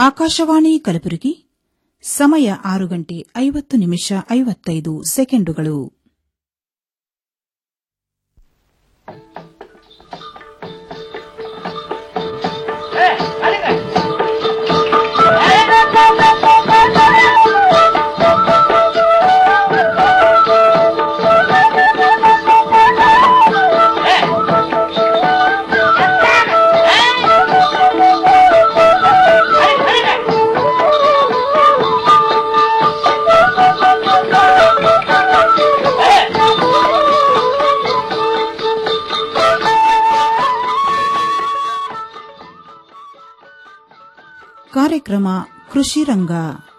ಆಕಾಶವಾಣಿ ಕಲಬುರಗಿ ಸಮಯ ಆರು ಗಂಟೆ ಐವತ್ತು ನಿಮಿಷ ಐವತ್ತೈದು ಸೆಕೆಂಡುಗಳು ಕಾರ್ಯಕ್ರಮ ಕೃಷಿ ರಂಗ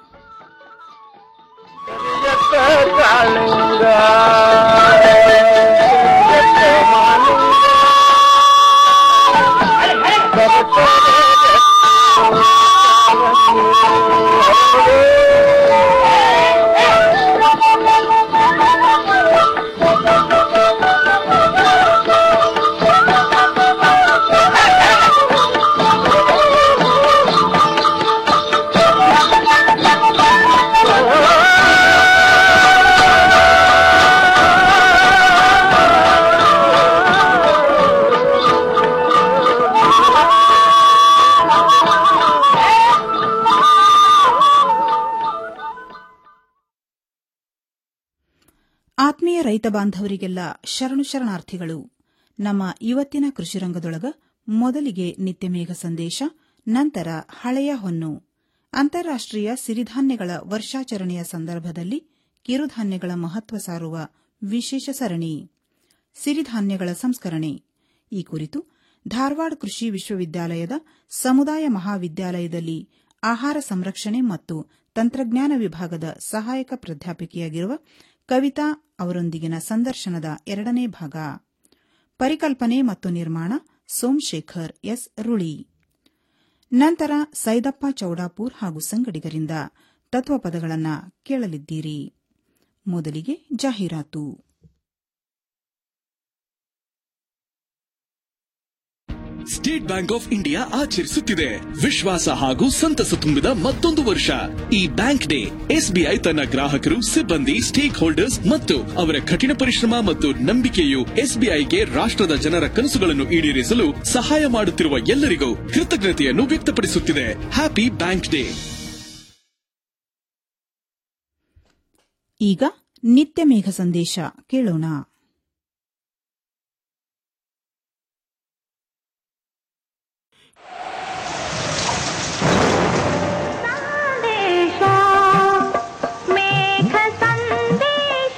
ಆತ್ಮೀಯ ರೈತ ಬಾಂಧವರಿಗೆಲ್ಲ ಶರಣು ಶರಣಾರ್ಥಿಗಳು ನಮ್ಮ ಇವತ್ತಿನ ಕೃಷಿ ರಂಗದೊಳಗ ಮೊದಲಿಗೆ ನಿತ್ಯ ಮೇಘ ಸಂದೇಶ ನಂತರ ಹಳೆಯ ಹೊನ್ನು ಅಂತಾರಾಷ್ಟೀಯ ಸಿರಿಧಾನ್ಯಗಳ ವರ್ಷಾಚರಣೆಯ ಸಂದರ್ಭದಲ್ಲಿ ಕಿರುಧಾನ್ಯಗಳ ಮಹತ್ವ ಸಾರುವ ವಿಶೇಷ ಸರಣಿ ಸಿರಿಧಾನ್ಯಗಳ ಸಂಸ್ಕರಣೆ ಈ ಕುರಿತು ಧಾರವಾಡ ಕೃಷಿ ವಿಶ್ವವಿದ್ಯಾಲಯದ ಸಮುದಾಯ ಮಹಾವಿದ್ಯಾಲಯದಲ್ಲಿ ಆಹಾರ ಸಂರಕ್ಷಣೆ ಮತ್ತು ತಂತ್ರಜ್ಞಾನ ವಿಭಾಗದ ಸಹಾಯಕ ಪ್ರಾಧ್ಯಾಪಕಿಯಾಗಿರುವ ಕವಿತಾ ಅವರೊಂದಿಗಿನ ಸಂದರ್ಶನದ ಎರಡನೇ ಭಾಗ ಪರಿಕಲ್ಪನೆ ಮತ್ತು ನಿರ್ಮಾಣ ಸೋಮಶೇಖರ್ ಎಸ್ ರುಳಿ ನಂತರ ಸೈದಪ್ಪ ಚೌಡಾಪುರ್ ಹಾಗೂ ಸಂಗಡಿಗರಿಂದ ತತ್ವಪದಗಳನ್ನು ಕೇಳಲಿದ್ದೀರಿ ಮೊದಲಿಗೆ ಜಾಹೀರಾತು ಸ್ಟೇಟ್ ಬ್ಯಾಂಕ್ ಆಫ್ ಇಂಡಿಯಾ ಆಚರಿಸುತ್ತಿದೆ ವಿಶ್ವಾಸ ಹಾಗೂ ಸಂತಸ ತುಂಬಿದ ಮತ್ತೊಂದು ವರ್ಷ ಈ ಬ್ಯಾಂಕ್ ಡೇ ಎಸ್ಬಿಐ ತನ್ನ ಗ್ರಾಹಕರು ಸಿಬ್ಬಂದಿ ಸ್ಟೇಕ್ ಹೋಲ್ಡರ್ಸ್ ಮತ್ತು ಅವರ ಕಠಿಣ ಪರಿಶ್ರಮ ಮತ್ತು ನಂಬಿಕೆಯು ಎಸ್ಬಿಐಗೆ ರಾಷ್ಟ್ರದ ಜನರ ಕನಸುಗಳನ್ನು ಈಡೇರಿಸಲು ಸಹಾಯ ಮಾಡುತ್ತಿರುವ ಎಲ್ಲರಿಗೂ ಕೃತಜ್ಞತೆಯನ್ನು ವ್ಯಕ್ತಪಡಿಸುತ್ತಿದೆ ಹ್ಯಾಪಿ ಬ್ಯಾಂಕ್ ಡೇ ಈಗ ನಿತ್ಯ ಮೇಘ ಸಂದೇಶ ಕೇಳೋಣ ಸಂದೇಶ ಮೇಘ ಸಂದೇಶ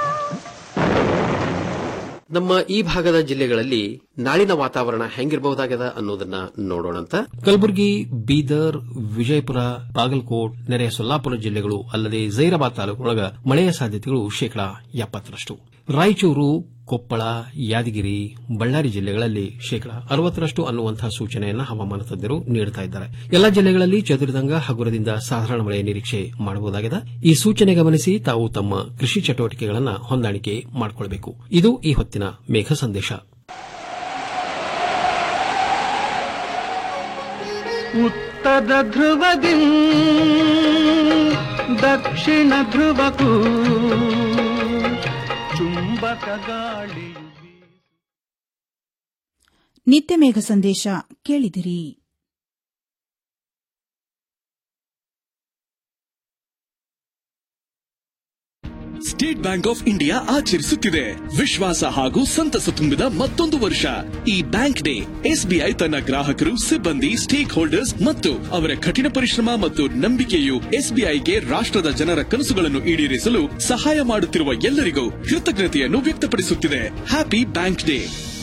ನಮ್ಮ ಈ ಭಾಗದ ಜಿಲ್ಲೆಗಳಲ್ಲಿ ನಾಳಿನ ವಾತಾವರಣ ಹೆಂಗಿರಬಹುದಾಗದ ಅನ್ನೋದನ್ನ ನೋಡೋಣಂತ ಕಲಬುರಗಿ ಬೀದರ್ ವಿಜಯಪುರ ಬಾಗಲಕೋಟ್ ನೆರೆಯ ಸೊಲ್ಲಾಪುರ ಜಿಲ್ಲೆಗಳು ಅಲ್ಲದೆ ಜೈರಾಬಾದ್ ತಾಲೂಕಿನೊಳಗ ಮಳೆಯ ಸಾಧ್ಯತೆಗಳು ಶೇಕಡಾ ಎಪ್ಪತ್ತರಷ್ಟು ರಾಯಚೂರು ಕೊಪ್ಪಳ ಯಾದಗಿರಿ ಬಳ್ಳಾರಿ ಜಿಲ್ಲೆಗಳಲ್ಲಿ ಶೇಕಡಾ ಅರವತ್ತರಷ್ಟು ಅನ್ನುವಂತಹ ಸೂಚನೆಯನ್ನು ಹವಾಮಾನ ತಜ್ಞರು ನೀಡುತ್ತಾ ಇದ್ದಾರೆ ಎಲ್ಲಾ ಜಿಲ್ಲೆಗಳಲ್ಲಿ ಚದುರಿದಂಗ ಹಗುರದಿಂದ ಸಾಧಾರಣ ಮಳೆಯ ನಿರೀಕ್ಷೆ ಮಾಡಬಹುದಾಗಿದೆ ಈ ಸೂಚನೆ ಗಮನಿಸಿ ತಾವು ತಮ್ಮ ಕೃಷಿ ಚಟುವಟಿಕೆಗಳನ್ನು ಹೊಂದಾಣಿಕೆ ಮಾಡಿಕೊಳ್ಳಬೇಕು ಇದು ಈ ಹೊತ್ತಿನ ಮೇಘ ಸಂದೇಶ ಉತ್ತರ ಧ್ರುವದಿ ದಕ್ಷಿಣ ಧ್ರುವಕ್ಕೂ ಚುಂಬಕ ಗಾಳಿಯು ಬೀಸು ನಿತ್ಯ ಮೇಘ ಸಂದೇಶ ಕೇಳಿದಿರಿ ಸ್ಟೇಟ್ ಬ್ಯಾಂಕ್ ಆಫ್ ಇಂಡಿಯಾ ಆಚರಿಸುತ್ತಿದೆ ವಿಶ್ವಾಸ ಹಾಗೂ ಸಂತಸ ತುಂಬಿದ ಮತ್ತೊಂದು ವರ್ಷ ಈ ಬ್ಯಾಂಕ್ ಡೇ ಎಸ್ಬಿಐ ತನ್ನ ಗ್ರಾಹಕರು ಸಿಬ್ಬಂದಿ ಸ್ಟೇಕ್ ಹೋಲ್ಡರ್ಸ್ ಮತ್ತು ಅವರ ಕಠಿಣ ಪರಿಶ್ರಮ ಮತ್ತು ನಂಬಿಕೆಯು ಎಸ್ಬಿಐಗೆ ರಾಷ್ಟ್ರದ ಜನರ ಕನಸುಗಳನ್ನು ಈಡೇರಿಸಲು ಸಹಾಯ ಮಾಡುತ್ತಿರುವ ಎಲ್ಲರಿಗೂ ಕೃತಜ್ಞತೆಯನ್ನು ವ್ಯಕ್ತಪಡಿಸುತ್ತಿದೆ ಹ್ಯಾಪಿ ಬ್ಯಾಂಕ್ ಡೇ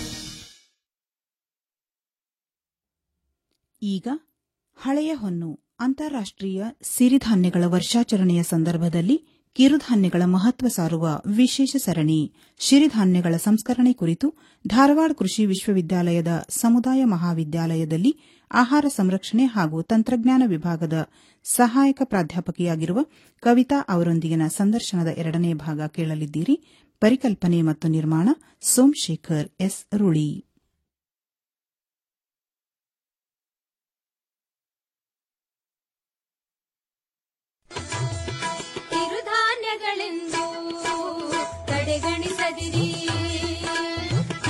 ಈಗ ಹಳೆಯ ಹೊನ್ನು ಅಂತಾರಾಷ್ಟೀಯ ಸಿರಿಧಾನ್ಯಗಳ ವರ್ಷಾಚರಣೆಯ ಸಂದರ್ಭದಲ್ಲಿ ಕಿರುಧಾನ್ಯಗಳ ಮಹತ್ವ ಸಾರುವ ವಿಶೇಷ ಸರಣಿ ಸಿರಿಧಾನ್ಯಗಳ ಸಂಸ್ಕರಣೆ ಕುರಿತು ಧಾರವಾಡ ಕೃಷಿ ವಿಶ್ವವಿದ್ಯಾಲಯದ ಸಮುದಾಯ ಮಹಾವಿದ್ಯಾಲಯದಲ್ಲಿ ಆಹಾರ ಸಂರಕ್ಷಣೆ ಹಾಗೂ ತಂತ್ರಜ್ಞಾನ ವಿಭಾಗದ ಸಹಾಯಕ ಪ್ರಾಧ್ಯಾಪಕಿಯಾಗಿರುವ ಕವಿತಾ ಅವರೊಂದಿಗಿನ ಸಂದರ್ಶನದ ಎರಡನೇ ಭಾಗ ಕೇಳಲಿದ್ದೀರಿ ಪರಿಕಲ್ಪನೆ ಮತ್ತು ನಿರ್ಮಾಣ ಸೋಮಶೇಖರ್ ಎಸ್ ರುಳಿ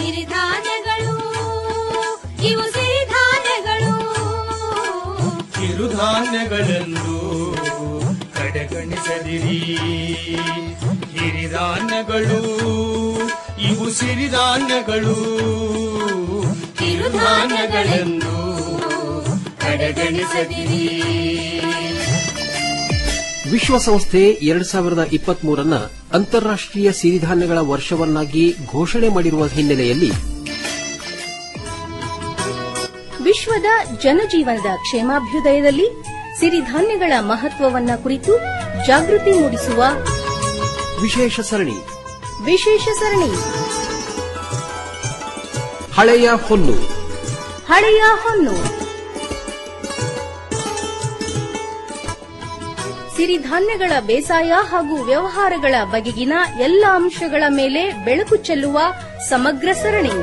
ಸಿರಿಧಾನ್ಯಗಳು ಇವು ಸಿರಿಧಾನ್ಯಗಳು ಕಿರುಧಾನ್ಯಗಳೆಂದು ಕಡೆಗಣಿಸದಿರಿ ಹಿರಿಧಾನ್ಯಗಳು ಇವು ಸಿರಿಧಾನ್ಯಗಳು ಕಿರುಧಾನ್ಯಗಳೆಂದು ಕಡೆಗಣಿಸದಿರಿ ವಿಶ್ವಸಂಸ್ಥೆ ಎರಡ್ ಸಾವಿರದ ಇಪ್ಪತ್ಮೂರನ್ನ ಅಂತಾರಾಷ್ಟೀಯ ಸಿರಿಧಾನ್ಯಗಳ ವರ್ಷವನ್ನಾಗಿ ಘೋಷಣೆ ಮಾಡಿರುವ ಹಿನ್ನೆಲೆಯಲ್ಲಿ ವಿಶ್ವದ ಜನಜೀವನದ ಕ್ಷೇಮಾಭ್ಯುದಯದಲ್ಲಿ ಸಿರಿಧಾನ್ಯಗಳ ಮಹತ್ವವನ್ನ ಕುರಿತು ಜಾಗೃತಿ ಮೂಡಿಸುವ ವಿಶೇಷ ಸರಣಿ ವಿಶೇಷ ಸರಣಿ ಹಳೆಯ ಹೊನ್ನು ಹಳೆಯ ಹೊನ್ನು ಸಿರಿಧಾನ್ಯಗಳ ಬೇಸಾಯ ಹಾಗೂ ವ್ಯವಹಾರಗಳ ಬಗೆಗಿನ ಎಲ್ಲ ಅಂಶಗಳ ಮೇಲೆ ಬೆಳಕು ಚೆಲ್ಲುವ ಸಮಗ್ರ ಸರಣಿ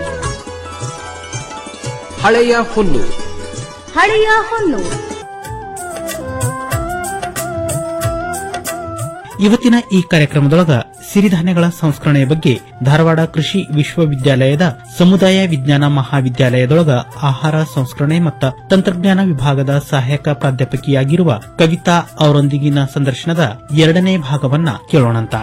ಹಳೆಯ ಹೊನ್ನು ಹಳೆಯ ಹೊನ್ನು ಇವತ್ತಿನ ಈ ಕಾರ್ಯಕ್ರಮದೊಳಗ ಸಿರಿಧಾನ್ಯಗಳ ಸಂಸ್ಕರಣೆಯ ಬಗ್ಗೆ ಧಾರವಾಡ ಕೃಷಿ ವಿಶ್ವವಿದ್ಯಾಲಯದ ಸಮುದಾಯ ವಿಜ್ಞಾನ ಮಹಾವಿದ್ಯಾಲಯದೊಳಗ ಆಹಾರ ಸಂಸ್ಕರಣೆ ಮತ್ತು ತಂತ್ರಜ್ಞಾನ ವಿಭಾಗದ ಸಹಾಯಕ ಪ್ರಾಧ್ಯಾಪಕಿಯಾಗಿರುವ ಕವಿತಾ ಅವರೊಂದಿಗಿನ ಸಂದರ್ಶನದ ಎರಡನೇ ಭಾಗವನ್ನ ಕೇಳೋಣಂತ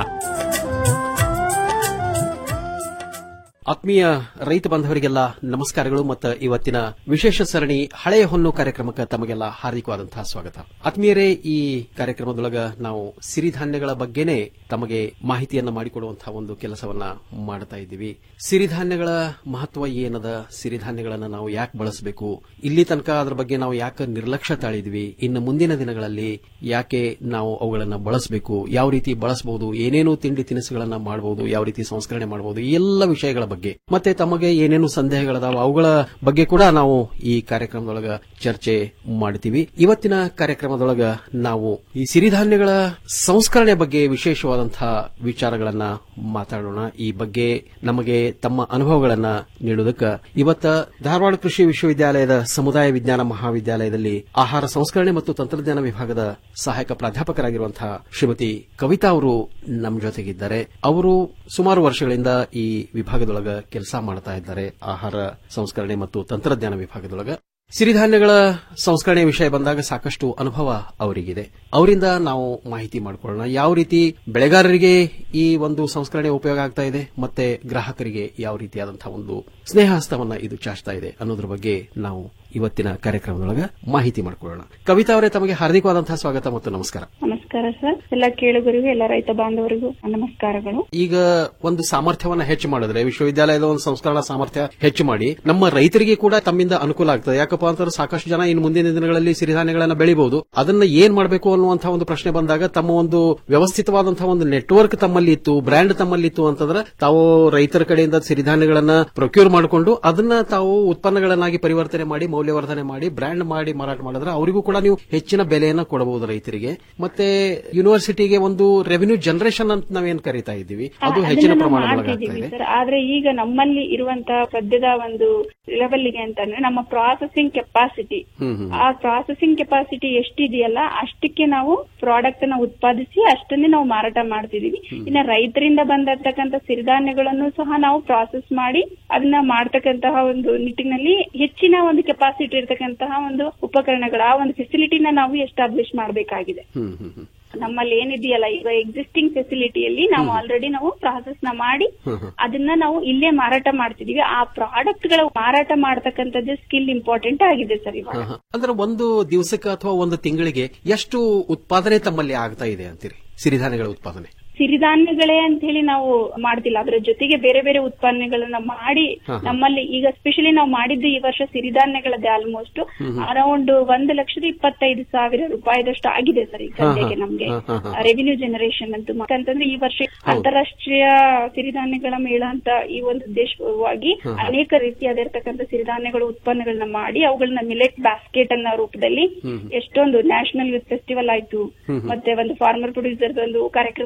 ಆತ್ಮೀಯ ರೈತ ಬಾಂಧವರಿಗೆಲ್ಲ ನಮಸ್ಕಾರಗಳು ಮತ್ತು ಇವತ್ತಿನ ವಿಶೇಷ ಸರಣಿ ಹಳೆಯ ಹೊನ್ನು ಕಾರ್ಯಕ್ರಮಕ್ಕೆ ತಮಗೆಲ್ಲ ಹಾರ್ದಿಕವಾದಂತಹ ಸ್ವಾಗತ ಆತ್ಮೀಯರೇ ಈ ಕಾರ್ಯಕ್ರಮದೊಳಗ ನಾವು ಸಿರಿಧಾನ್ಯಗಳ ಬಗ್ಗೆನೇ ತಮಗೆ ಮಾಹಿತಿಯನ್ನ ಮಾಡಿಕೊಡುವಂತಹ ಒಂದು ಕೆಲಸವನ್ನ ಮಾಡ್ತಾ ಇದ್ದೀವಿ ಸಿರಿಧಾನ್ಯಗಳ ಮಹತ್ವ ಏನದ ಸಿರಿಧಾನ್ಯಗಳನ್ನ ನಾವು ಯಾಕೆ ಬಳಸಬೇಕು ಇಲ್ಲಿ ತನಕ ಅದರ ಬಗ್ಗೆ ನಾವು ಯಾಕೆ ನಿರ್ಲಕ್ಷ್ಯ ತಾಳಿದ್ವಿ ಇನ್ನು ಮುಂದಿನ ದಿನಗಳಲ್ಲಿ ಯಾಕೆ ನಾವು ಅವುಗಳನ್ನ ಬಳಸಬೇಕು ಯಾವ ರೀತಿ ಬಳಸಬಹುದು ಏನೇನು ತಿಂಡಿ ತಿನಿಸುಗಳನ್ನ ಮಾಡಬಹುದು ಯಾವ ರೀತಿ ಸಂಸ್ಕರಣೆ ಮಾಡಬಹುದು ಈ ಎಲ್ಲ ವಿಷಯಗಳ ಬಗ್ಗೆ ಮತ್ತೆ ತಮಗೆ ಏನೇನು ಸಂದೇಹಗಳದಾವ ಅವುಗಳ ಬಗ್ಗೆ ಕೂಡ ನಾವು ಈ ಕಾರ್ಯಕ್ರಮದೊಳಗ ಚರ್ಚೆ ಮಾಡ್ತೀವಿ ಇವತ್ತಿನ ಕಾರ್ಯಕ್ರಮದೊಳಗ ನಾವು ಈ ಸಿರಿಧಾನ್ಯಗಳ ಸಂಸ್ಕರಣೆ ಬಗ್ಗೆ ವಿಶೇಷವಾದಂತಹ ವಿಚಾರಗಳನ್ನ ಮಾತಾಡೋಣ ಈ ಬಗ್ಗೆ ನಮಗೆ ತಮ್ಮ ಅನುಭವಗಳನ್ನ ನೀಡುವುದಕ್ಕೆ ಇವತ್ತ ಧಾರವಾಡ ಕೃಷಿ ವಿಶ್ವವಿದ್ಯಾಲಯದ ಸಮುದಾಯ ವಿಜ್ಞಾನ ಮಹಾವಿದ್ಯಾಲಯದಲ್ಲಿ ಆಹಾರ ಸಂಸ್ಕರಣೆ ಮತ್ತು ತಂತ್ರಜ್ಞಾನ ವಿಭಾಗದ ಸಹಾಯಕ ಪ್ರಾಧ್ಯಾಪಕರಾಗಿರುವಂತಹ ಶ್ರೀಮತಿ ಕವಿತಾ ಅವರು ನಮ್ಮ ಜೊತೆಗಿದ್ದಾರೆ ಅವರು ಸುಮಾರು ವರ್ಷಗಳಿಂದ ಈ ವಿಭಾಗದೊಳಗ ಕೆಲಸ ಮಾಡ್ತಾ ಇದ್ದಾರೆ ಆಹಾರ ಸಂಸ್ಕರಣೆ ಮತ್ತು ತಂತ್ರಜ್ಞಾನ ವಿಭಾಗದೊಳಗ ಸಿರಿಧಾನ್ಯಗಳ ಸಂಸ್ಕರಣೆ ವಿಷಯ ಬಂದಾಗ ಸಾಕಷ್ಟು ಅನುಭವ ಅವರಿಗಿದೆ ಅವರಿಂದ ನಾವು ಮಾಹಿತಿ ಮಾಡಿಕೊಳ್ಳೋಣ ಯಾವ ರೀತಿ ಬೆಳೆಗಾರರಿಗೆ ಈ ಒಂದು ಸಂಸ್ಕರಣೆ ಉಪಯೋಗ ಆಗ್ತಾ ಇದೆ ಮತ್ತೆ ಗ್ರಾಹಕರಿಗೆ ಯಾವ ರೀತಿಯಾದಂತಹ ಒಂದು ಸ್ನೇಹಹಸ್ತವನ್ನ ಇದು ಚಾಚ್ತಾ ಇದೆ ಅನ್ನೋದ್ರ ಬಗ್ಗೆ ನಾವು ಇವತ್ತಿನ ಕಾರ್ಯಕ್ರಮದೊಳಗ ಮಾಹಿತಿ ಮಾಡಿಕೊಳ್ಳೋಣ ಕವಿತಾ ಅವರೇ ತಮಗೆ ಹಾರ್ದಿಕವಾದಂತಹ ಸ್ವಾಗತ ಮತ್ತು ನಮಸ್ಕಾರ ನಮಸ್ಕಾರ ಸರ್ ಎಲ್ಲ ಕೇಳುಗರಿಗೂ ಎಲ್ಲ ರೈತ ಬಾಂಧವರಿಗೂ ನಮಸ್ಕಾರಗಳು ಈಗ ಒಂದು ಸಾಮರ್ಥ್ಯವನ್ನ ಹೆಚ್ಚು ಮಾಡಿದ್ರೆ ವಿಶ್ವವಿದ್ಯಾಲಯದ ಒಂದು ಸಂಸ್ಕರಣಾ ಸಾಮರ್ಥ್ಯ ಹೆಚ್ಚು ಮಾಡಿ ನಮ್ಮ ರೈತರಿಗೆ ಕೂಡ ತಮ್ಮಿಂದ ಅನುಕೂಲ ಆಗ್ತದೆ ಯಾಕಪ್ಪ ಅಂತಂದ್ರೆ ಸಾಕಷ್ಟು ಜನ ಇನ್ನು ಮುಂದಿನ ದಿನಗಳಲ್ಲಿ ಸಿರಿಧಾನ್ಯಗಳನ್ನ ಬೆಳಿಬಹುದು ಅದನ್ನ ಏನ್ ಮಾಡಬೇಕು ಅನ್ನುವಂತಹ ಒಂದು ಪ್ರಶ್ನೆ ಬಂದಾಗ ತಮ್ಮ ಒಂದು ವ್ಯವಸ್ಥಿತವಾದಂತಹ ಒಂದು ನೆಟ್ವರ್ಕ್ ತಮ್ಮಲ್ಲಿ ಇತ್ತು ಬ್ರ್ಯಾಂಡ್ ತಮ್ಮಲ್ಲಿ ಇತ್ತು ಅಂತಂದ್ರೆ ತಾವು ರೈತರ ಕಡೆಯಿಂದ ಸಿರಿಧಾನ್ಯಗಳನ್ನ ಪ್ರೊಕ್ಯೂರ್ ಮಾಡಿಕೊಂಡು ಅದನ್ನ ತಾವು ಉತ್ಪನ್ನಗಳನ್ನಾಗಿ ಪರಿವರ್ತನೆ ಮಾಡಿ ಮೌಲ್ಯವರ್ಧನೆ ಮಾಡಿ ಬ್ರ್ಯಾಂಡ್ ಮಾಡಿ ಮಾರಾಟ ಮಾಡಿದ್ರೆ ಅವರಿಗೂ ಕೂಡ ನೀವು ಹೆಚ್ಚಿನ ಬೆಲೆಯನ್ನ ಕೊಡಬಹುದು ರೈತರಿಗೆ ಮತ್ತೆ ಯೂನಿವರ್ಸಿಟಿಗೆ ಒಂದು ರೆವಿನ್ಯೂ ಜನರೇಷನ್ ಅಂತ ನಾವೇನ್ ಕರಿತಾ ಇದ್ದೀವಿ ಅದು ಹೆಚ್ಚಿನ ಅದನ್ನ ನಾವು ಪ್ರಮಾಣದೊಳಗೆ ಆಗ್ತಾ ಮಾಡ್ತಿದೀವಿ ಇದೆ ಸರ್ ಆದ್ರೆ ಈಗ ನಮ್ಮಲ್ಲಿ ಇರುವಂತಹ ಸದ್ಯದ ಒಂದು ಲೆವೆಲ್ಗೆ ಅಂತಂದ್ರೆ ನಮ್ಮ ಪ್ರಾಸೆಸಿಂಗ್ ಕೆಪಾಸಿಟಿ ಹ್ಮ್ ಹ್ಮ್ ಆ ಪ್ರಾಸೆಸಿಂಗ್ ಕೆಪಾಸಿಟಿ ಎಷ್ಟಿದೆಯಲ್ಲ ಅಷ್ಟಕ್ಕೆ ನಾವು ಪ್ರಾಡಕ್ಟ್ ನ ಉತ್ಪಾದಿಸಿ ಅಷ್ಟನ್ನೇ ನಾವು ಮಾರಾಟ ಮಾಡ್ತಿದೀವಿ ಇನ್ನ ರೈತರಿಂದ ಬಂದಿರ್ತಕ್ಕಂಥ ಸಿರಿಧಾನ್ಯಗಳನ್ನು ಸಹ ನಾವು ಪ್ರಾಸೆಸ್ ಮಾಡಿ ಅದನ್ನ ಮಾಡ್ತಕ್ಕಂತಹ ಒಂದು ನಿಟ್ಟಿನಲ್ಲಿ ಹೆಚ್ಚಿನ ಒಂದು ಕೆಪಾಸಿಟಿ ಇರತಕ್ಕಂತಹ ಒಂದು ಉಪಕರಣಗಳ ಆ ಒಂದು ಫೆಸಿಲಿಟಿನ ನಾವು ಎಸ್ಟಾಬ್ಲಿಷ್ ಮಾಡಬೇಕಾಗಿದೆ ಹ್ಮ್ ಹ್ಮ್ ಹ್ಮ್ ನಮ್ಮಲ್ಲಿ ಏನಿದೆಯಲ್ಲ ಈಗ ಎಕ್ಸಿಸ್ಟಿಂಗ್ ಫೆಸಿಲಿಟಿಯಲ್ಲಿ ನಾವು ಆಲ್ರೆಡಿ ನಾವು ಪ್ರಾಸೆಸ್ ನ ಮಾಡಿ ಹ್ಮ್ ಹ್ಮ್. ಅದನ್ನ ನಾವು ಇಲ್ಲೇ ಮಾರಾಟ ಮಾಡ್ತಿದೀವಿ ಆ ಪ್ರಾಡಕ್ಟ್ ಗಳ ಮಾರಾಟ ಮಾಡ್ತಕ್ಕಂಥದ್ದೇ ಸ್ಕಿಲ್ ಇಂಪಾರ್ಟೆಂಟ್ ಆಗಿದೆ ಸರ್ ಇವಾಗ ಹಾ, ಹಾ. ಅಂದ್ರೆ ಒಂದು ದಿವಸಕ್ಕೆ ಅಥವಾ ಒಂದು ತಿಂಗಳಿಗೆ ಎಷ್ಟು ಉತ್ಪಾದನೆ ತಮ್ಮಲ್ಲಿ ಆಗ್ತಾ ಇದೆ ಅಂತೀರಿ ಸಿರಿಧಾನ್ಯಗಳ ಉತ್ಪಾದನೆ ಸಿರಿಧಾನ್ಯಗಳೇ ಅಂತ ಹೇಳಿ ನಾವು ಮಾಡ್ತಿಲ್ಲ ಅದರ ಜೊತೆಗೆ ಬೇರೆ ಬೇರೆ ಉತ್ಪನ್ನಗಳನ್ನ ಮಾಡಿ ಹಾ, ಹಾ. ನಮ್ಮಲ್ಲಿ ಈಗ ಸ್ಪೆಷಲಿ ನಾವು ಮಾಡಿದ್ದು ಈ ವರ್ಷ ಸಿರಿಧಾನ್ಯಗಳದ್ದೇ ಆಲ್ಮೋಸ್ಟ್ ಹ್ಮ್ ಹ್ಮ್. ಅರೌಂಡ್ ಒಂದು ಲಕ್ಷದ ಇಪ್ಪತ್ತೈದು ಸಾವಿರ ರೂಪಾಯಿದಷ್ಟು ಆಗಿದೆ ಸರ್ ಈಗ ಹಾ, ಹಾ. ಸದ್ಯಕ್ಕೆ ನಮ್ಗೆ ಹಾ, ಹಾ, ಹಾ. ರೆವಿನ್ಯೂ ಜನರೇಷನ್ ಅಂತೂ ಯಾಕಂತಂದ್ರೆ ಈ ವರ್ಷ ಅಂತಾರಾಷ್ಟ್ರೀಯ ಸಿರಿಧಾನ್ಯಗಳ ಮೇಳ ಅಂತ ಈ ಒಂದು ಉದ್ದೇಶವಾಗಿ ಹಾ, ಹಾ. ಅನೇಕ ರೀತಿಯಾದಿರ್ತಕ್ಕಂಥ ಸಿರಿಧಾನ್ಯಗಳ ಉತ್ಪನ್ನಗಳನ್ನ ಮಾಡಿ ಅವುಗಳನ್ನ ಮಿಲೆಟ್ ಬ್ಯಾಸ್ಕೆಟ್ ಅನ್ನೋ ರೂಪದಲ್ಲಿ ಹ್ಮ್ ಹ್ಮ್. ಎಷ್ಟೊಂದು ನ್ಯಾಷನಲ್ ಯೂತ್ ಫೆಸ್ಟಿವಲ್ ಆಯ್ತು ಹ್ಮ್ ಹ್ಮ್. ಮತ್ತೆ ಒಂದು ಫಾರ್ಮರ್ ಪ್ರೊಡ್ಯೂಸರ್ ಒಂದು ಕಾರ್ಯಕ್ರಮ ಆಯ್ತು